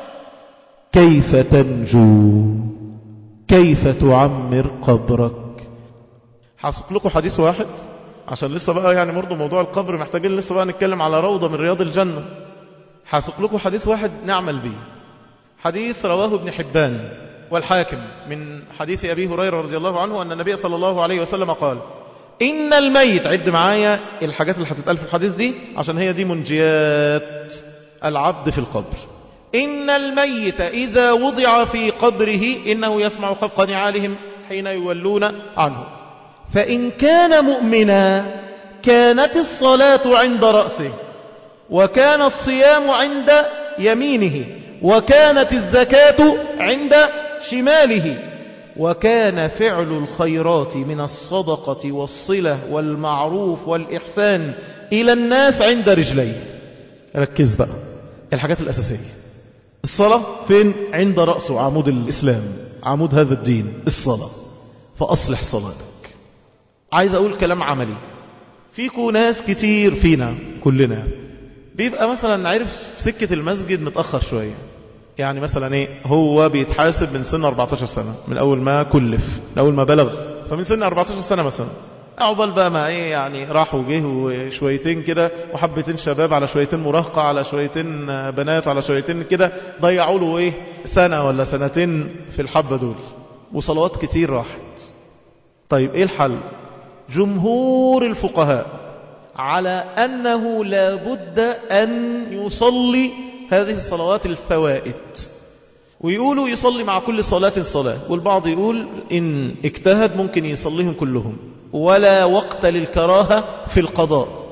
كيف تنجو كيف تعمر قبرك حاسق لكم حديث واحد عشان لسه بقى يعني برضه موضوع القبر محتاجين لسه بقى نتكلم على روضة من رياض الجنة حاسق لكم حديث واحد نعمل به حديث رواه ابن حبان والحاكم من حديث أبي هريرة رضي الله عنه أن النبي صلى الله عليه وسلم قال إن الميت عد معايا الحاجات اللي هتتقال في الحديث دي عشان هي دي منجيات العبد في القبر إن الميت إذا وضع في قبره إنه يسمع خفق نعالهم حين يولون عنه فإن كان مؤمنا كانت الصلاة عند رأسه وكان الصيام عند يمينه وكانت الزكاة عند شماله وكان فعل الخيرات من الصدقة والصلة والمعروف والإحسان إلى الناس عند رجليه ركز بقى الحاجات الأساسية الصلاة فين عند رأسه عمود الإسلام عمود هذا الدين الصلاة فأصلح صلاتك عايز أقول كلام عملي فيكو ناس كتير فينا كلنا بيبقى مثلا عارف سكة المسجد متأخر شوية يعني مثلا ايه هو بيتحاسب من سن 14 سنة من اول ما كلف من اول ما بلغ فمن سن 14 سنة مثلا عقبال بقى ما ايه يعني راح وجه وشويتين كده وحبتين شباب على شويتين مراهقة على شويتين بنات على شويتين كده ضيعوا له ايه سنة ولا سنتين في الحبة دول وصلوات كتير راحت طيب ايه الحل جمهور الفقهاء على أنه لا بد أن يصلي هذه الصلوات الفوائد ويقولوا يصلي مع كل صلاة صلاة والبعض يقول إن اجتهد ممكن يصليهم كلهم ولا وقت للكراهة في القضاء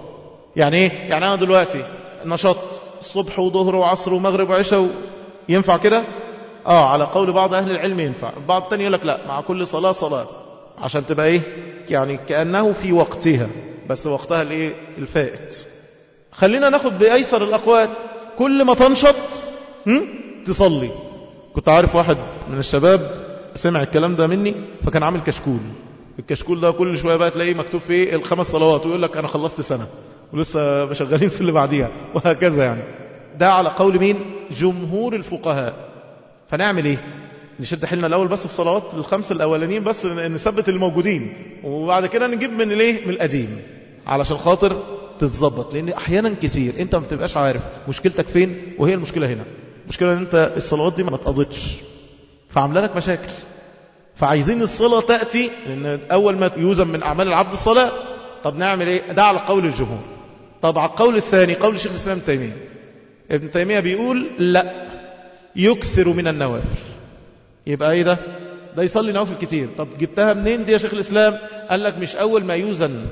يعني ايه يعني انا دلوقتي نشاط الصبح وظهر وعصر ومغرب وعشاء و... ينفع كده اه على قول بعض اهل العلم ينفع بعض تاني يقول لك لا مع كل صلاة صلاة عشان تبقى ايه يعني كأنه في وقتها بس وقتها الايه الفائت خلينا ناخد بأيسر الأقوال كل ما تنشط هم؟ تصلي كنت عارف واحد من الشباب سمع الكلام ده مني فكان عامل كشكول الكشكول ده كل شوية بقى تلاقيه مكتوب فيه الخمس صلوات ويقول لك أنا خلصت سنة ولسه شغالين في اللي بعديها وهكذا يعني ده على قول مين جمهور الفقهاء فنعمل ايه نشد حيلنا الاول بس في صلوات الخمس الاولانيين بس نثبت الموجودين وبعد كده نجيب من الايه من القديم علشان خاطر تتظبط لان احيانا كتير انت ما بتبقاش عارف مشكلتك فين وهي المشكله هنا المشكله ان انت الصلوات دي ما اتقضتش فعامله لك مشاكل فعايزين الصلاه تاتي لان اول ما يوزن من اعمال العبد الصلاه طب نعمل ايه ده على قول الجمهور طب على القول الثاني قول شيخ الاسلام ابن تيميه ابن تيميه بيقول لا يكثر من النوافل يبقى ايه ده ده يصلي نوافل كتير طب جبتها منين دي يا شيخ الاسلام قال لك مش اول ما يوزن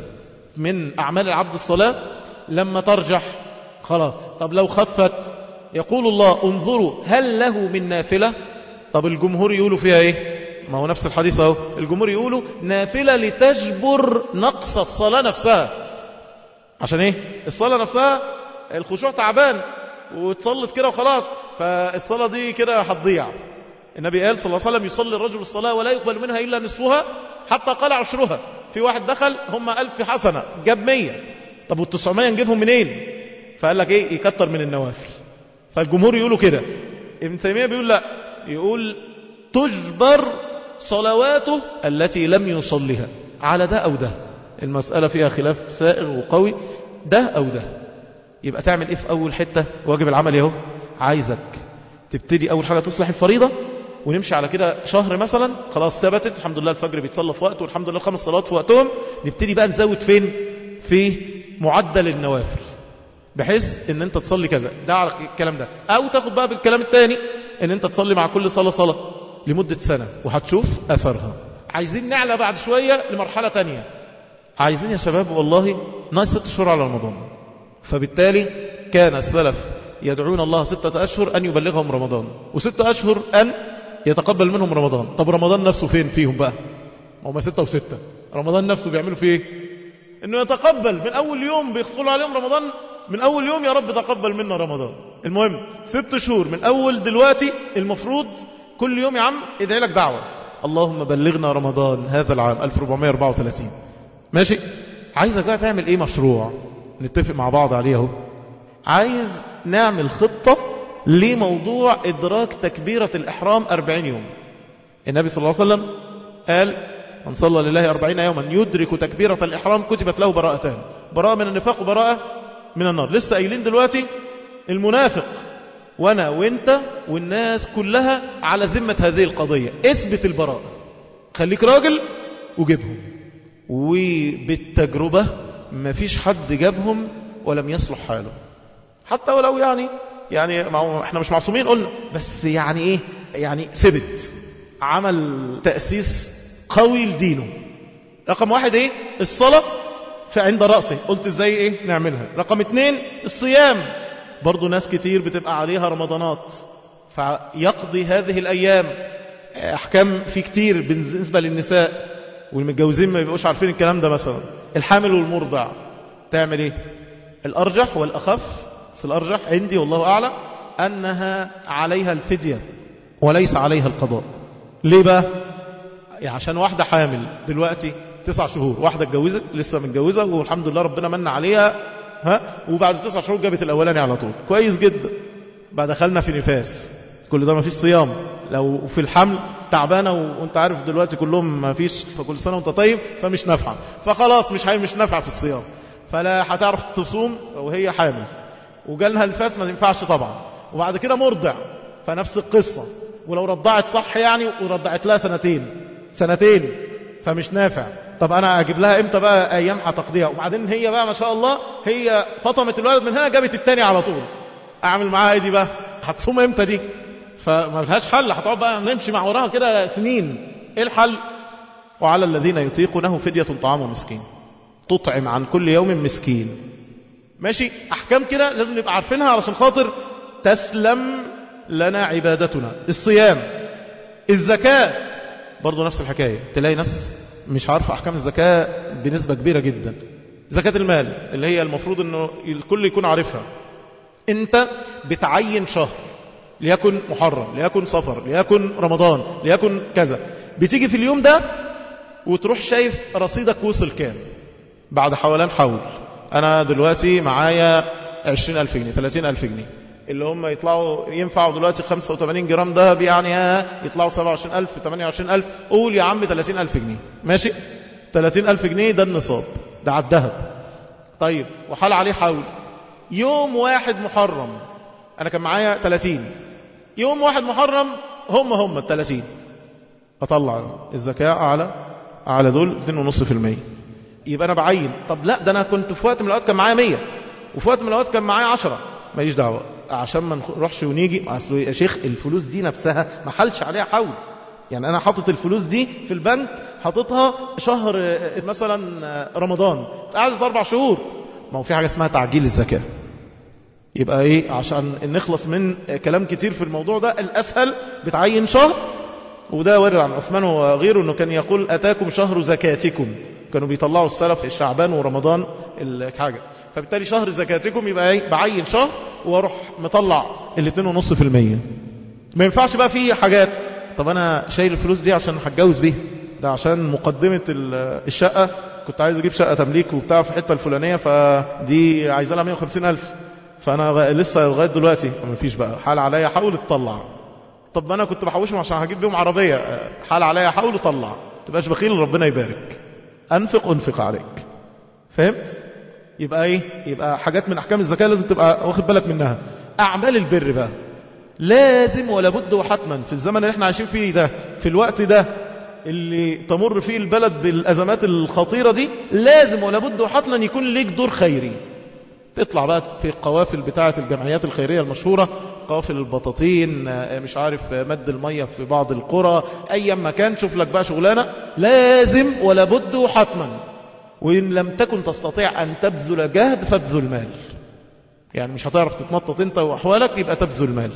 من اعمال العبد الصلاه لما ترجح خلاص طب لو خفت يقول الله انظروا هل له من نافله طب الجمهور يقولوا فيها ايه ما هو نفس الحديث اهو الجمهور يقولوا نافله لتجبر نقص الصلاه نفسها عشان ايه الصلاه نفسها الخشوع تعبان وتصلت كده وخلاص فالصلاه دي كده هتضيع النبي قال صلى الله عليه وسلم يصلي الرجل الصلاه ولا يقبل منها الا نصفها حتى قال عشرها في واحد دخل هم ألف حسنه جاب مية طب والتسعمية نجيبهم منين فقال لك ايه يكتر من النوافل فالجمهور يقولوا كده ابن تيميه بيقول لا يقول تجبر صلواته التي لم يصلها على ده أو ده المسألة فيها خلاف سائغ وقوي ده أو ده يبقى تعمل إيه في أول حتة واجب العمل يهو عايزك تبتدي أول حاجة تصلح الفريضة ونمشي على كده شهر مثلا خلاص ثبتت الحمد لله الفجر بيتصلى في وقته والحمد لله الخمس صلوات في وقتهم نبتدي بقى نزود فين في معدل النوافل بحيث ان انت تصلي كذا ده على الكلام ده او تاخد بقى بالكلام الثاني ان انت تصلي مع كل صلاة صلاة لمدة سنة وهتشوف اثرها عايزين نعلى بعد شوية لمرحلة تانية عايزين يا شباب والله ناقص ست شهور على رمضان فبالتالي كان السلف يدعون الله ستة أشهر أن يبلغهم رمضان وستة أشهر أن يتقبل منهم رمضان طب رمضان نفسه فين فيهم بقى هم ستة وستة رمضان نفسه بيعملوا فيه ايه انه يتقبل من اول يوم بيدخلوا عليهم رمضان من اول يوم يا رب تقبل منا رمضان المهم ست شهور من اول دلوقتي المفروض كل يوم يا عم ادعي لك دعوة اللهم بلغنا رمضان هذا العام 1434 ماشي عايزك بقى تعمل ايه مشروع نتفق مع بعض عليه اهو عايز نعمل خطة لموضوع ادراك تكبيرة الاحرام 40 يوم النبي صلى الله عليه وسلم قال من صلى لله أربعين يوما يدرك تكبيرة الإحرام كتبت له براءتان براءة من النفاق وبراءة من النار لسه قايلين دلوقتي المنافق وانا وانت والناس كلها على ذمة هذه القضية اثبت البراءة خليك راجل وجيبهم وبالتجربة مفيش حد جابهم ولم يصلح حاله حتى ولو يعني يعني احنا مش معصومين قلنا بس يعني ايه يعني ثبت عمل تأسيس قوي لدينه رقم واحد ايه الصلاة فعند رأسه قلت ازاي ايه نعملها رقم اتنين الصيام برضو ناس كتير بتبقى عليها رمضانات فيقضي هذه الايام احكام في كتير بالنسبة للنساء والمتجوزين ما يبقوش عارفين الكلام ده مثلا الحامل والمرضع تعمل ايه الارجح والاخف بس الارجح عندي والله اعلم انها عليها الفدية وليس عليها القضاء ليه بقى يعني عشان واحدة حامل دلوقتي تسع شهور واحدة اتجوزت لسه متجوزة والحمد لله ربنا من عليها ها وبعد تسع شهور جابت الأولاني على طول كويس جدا بعد دخلنا في نفاس كل ده ما فيش صيام لو في الحمل تعبانة وانت عارف دلوقتي كلهم ما فيش فكل سنة وانت طيب فمش نافعة فخلاص مش هي مش نافعة في الصيام فلا هتعرف تصوم وهي حامل وجالها الفاس ما ينفعش طبعا وبعد كده مرضع فنفس القصة ولو رضعت صح يعني ورضعت لها سنتين سنتين فمش نافع طب انا اجيب لها امتى بقى ايام هتقضيها وبعدين هي بقى ما شاء الله هي فطمت الولد من هنا جابت التاني على طول اعمل معاها ايه دي بقى هتصوم امتى دي فما لهاش حل هتقعد بقى نمشي مع وراها كده سنين ايه الحل وعلى الذين يطيقونه فدية طعام مسكين تطعم عن كل يوم مسكين ماشي أحكام كده لازم نبقى عارفينها علشان خاطر تسلم لنا عبادتنا الصيام الزكاة برضو نفس الحكاية تلاقي ناس مش عارفة أحكام الزكاة بنسبة كبيرة جدا زكاة المال اللي هي المفروض أنه الكل يكون عارفها أنت بتعين شهر ليكن محرم ليكن صفر ليكن رمضان ليكن كذا بتيجي في اليوم ده وتروح شايف رصيدك وصل كام بعد حولان حول أنا دلوقتي معايا عشرين ألف جنيه ثلاثين ألف جنيه اللي هم يطلعوا ينفعوا دلوقتي 85 جرام دهب يعني ها يطلعوا 27000 28000 قول يا عم 30000 جنيه ماشي 30000 جنيه ده النصاب ده على الذهب طيب وحال عليه حول يوم واحد محرم انا كان معايا 30 يوم واحد محرم هم هم ال 30 اطلع الزكاة على على دول 2.5% يبقى انا بعين طب لا ده انا كنت في وقت من الاوقات كان معايا 100 وفي وقت من الاوقات كان معايا 10 ماليش دعوه عشان ما نروحش ونيجي اصل يا شيخ الفلوس دي نفسها ما حلش عليها حول يعني انا حاطط الفلوس دي في البنك حاططها شهر مثلا رمضان قعدت اربع شهور ما هو في حاجه اسمها تعجيل الزكاه يبقى ايه عشان نخلص من كلام كتير في الموضوع ده الاسهل بتعين شهر وده وارد عن عثمان وغيره انه كان يقول اتاكم شهر زكاتكم كانوا بيطلعوا السلف الشعبان ورمضان الحاجه فبالتالي شهر زكاتكم يبقى ايه بعين شهر واروح مطلع الاثنين ونص في المية ما ينفعش بقى فيه حاجات طب انا شايل الفلوس دي عشان هتجوز بيها ده عشان مقدمة الشقة كنت عايز اجيب شقة تمليك وبتاع في الحته الفلانية فدي عايزة لها 150 الف فانا لسه لغاية دلوقتي ما فيش بقى حال عليا حاول تطلع طب ما انا كنت بحوشهم عشان هجيب بيهم عربية حال عليا حاول طلع تبقاش بخيل ربنا يبارك انفق انفق عليك فهمت يبقى ايه يبقى حاجات من احكام الزكاة لازم تبقى واخد بالك منها اعمال البر بقى لازم ولا بد وحتما في الزمن اللي احنا عايشين فيه ده في الوقت ده اللي تمر فيه البلد بالازمات الخطيرة دي لازم ولا بد وحتما يكون ليك دور خيري تطلع بقى في القوافل بتاعة الجمعيات الخيرية المشهورة قوافل البطاطين مش عارف مد المية في بعض القرى اي مكان شوف لك بقى شغلانة لازم ولا بد وحتما وإن لم تكن تستطيع أن تبذل جهد فابذل مال يعني مش هتعرف تتنطط انت وأحوالك يبقى تبذل مال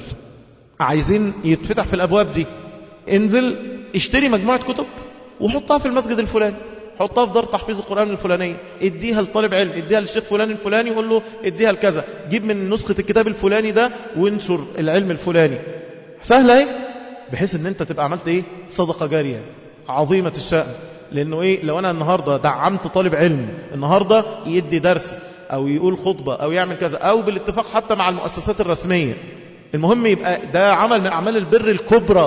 عايزين يتفتح في الأبواب دي انزل اشتري مجموعة كتب وحطها في المسجد الفلاني حطها في دار تحفيظ القرآن الفلانية اديها لطالب علم اديها للشيخ فلان الفلاني وقول له اديها لكذا جيب من نسخة الكتاب الفلاني ده وانشر العلم الفلاني سهلة ايه بحيث ان انت تبقى عملت ايه صدقة جارية عظيمة الشأن لانه ايه لو انا النهاردة دعمت طالب علم النهاردة يدي درس او يقول خطبة او يعمل كذا او بالاتفاق حتى مع المؤسسات الرسمية المهم يبقى ده عمل من اعمال البر الكبرى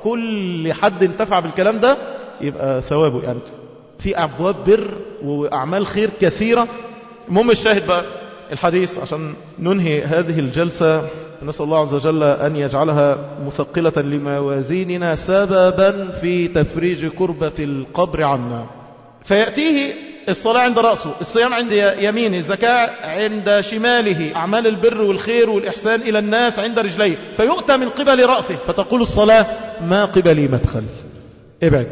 كل حد انتفع بالكلام ده يبقى ثوابه يعني في ابواب بر واعمال خير كثيرة المهم الشاهد بقى الحديث عشان ننهي هذه الجلسة نسأل الله عز وجل أن يجعلها مثقلة لموازيننا سببا في تفريج كربة القبر عنا فيأتيه الصلاة عند رأسه الصيام عند يمينه الزكاة عند شماله أعمال البر والخير والإحسان إلى الناس عند رجليه فيؤتى من قبل رأسه فتقول الصلاة ما قبلي مدخل ابعد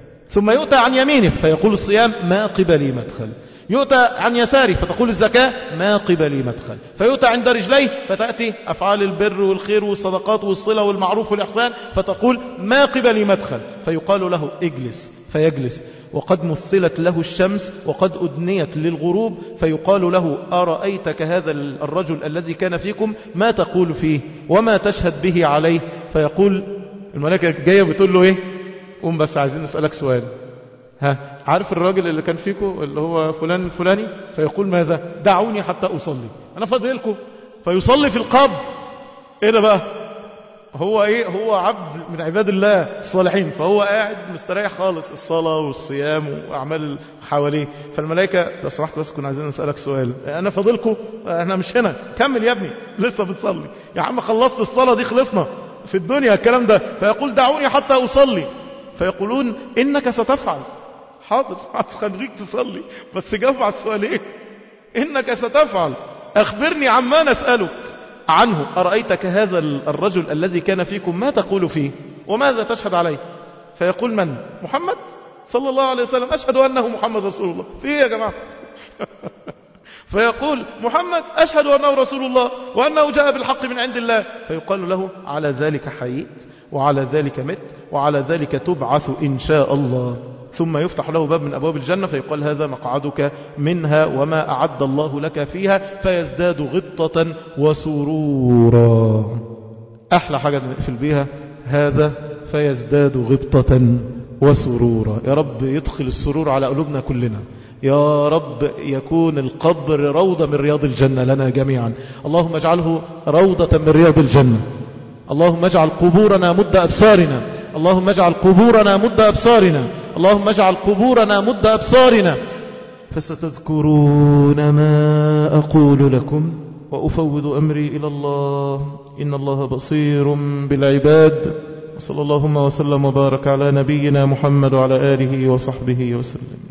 ثم يؤتى عن يمينه فيقول الصيام ما قبلي مدخل يؤتى عن يساره فتقول الزكاة ما قبلي مدخل فيؤتى عند رجليه فتأتي أفعال البر والخير والصدقات والصلة والمعروف والإحسان فتقول ما قبلي مدخل فيقال له اجلس فيجلس وقد مثلت له الشمس وقد أدنيت للغروب فيقال له أرأيتك هذا الرجل الذي كان فيكم ما تقول فيه وما تشهد به عليه فيقول الملائكة جاية بتقول له ايه قوم بس عايزين نسألك سؤال ها عارف الراجل اللي كان فيكم اللي هو فلان الفلاني فيقول ماذا دعوني حتى أصلي أنا فاضلكم فيصلي في القبر ايه ده بقى هو ايه هو عبد من عباد الله الصالحين فهو قاعد مستريح خالص الصلاة والصيام واعمال حواليه فالملائكة لو سمحت بس كنا عايزين نسألك سؤال انا فاضلكم احنا مش هنا كمل يا ابني لسه بتصلي يا عم خلصت الصلاة دي خلصنا في الدنيا الكلام ده فيقول دعوني حتى أصلي فيقولون إنك ستفعل حاضر هتخليك تصلي بس جاوب على السؤال ايه إنك ستفعل أخبرني عما نسألك عنه أرأيتك هذا الرجل الذي كان فيكم ما تقول فيه وماذا تشهد عليه فيقول من محمد صلى الله عليه وسلم أشهد أنه محمد رسول الله في ايه يا جماعة فيقول محمد أشهد أنه رسول الله وأنه جاء بالحق من عند الله فيقال له على ذلك حييت وعلى ذلك مت وعلى ذلك تبعث إن شاء الله ثم يفتح له باب من أبواب الجنة فيقال هذا مقعدك منها وما أعد الله لك فيها فيزداد غبطة وسرورا أحلى حاجة نقفل بيها هذا فيزداد غبطة وسرورا يا رب يدخل السرور على قلوبنا كلنا يا رب يكون القبر روضة من رياض الجنة لنا جميعا اللهم اجعله روضة من رياض الجنة اللهم اجعل قبورنا مد أبصارنا اللهم اجعل قبورنا مد أبصارنا اللهم اجعل قبورنا مد أبصارنا فستذكرون ما أقول لكم وأفوض أمري إلى الله إن الله بصير بالعباد وصلى اللهم وسلم وبارك على نبينا محمد وعلى آله وصحبه وسلم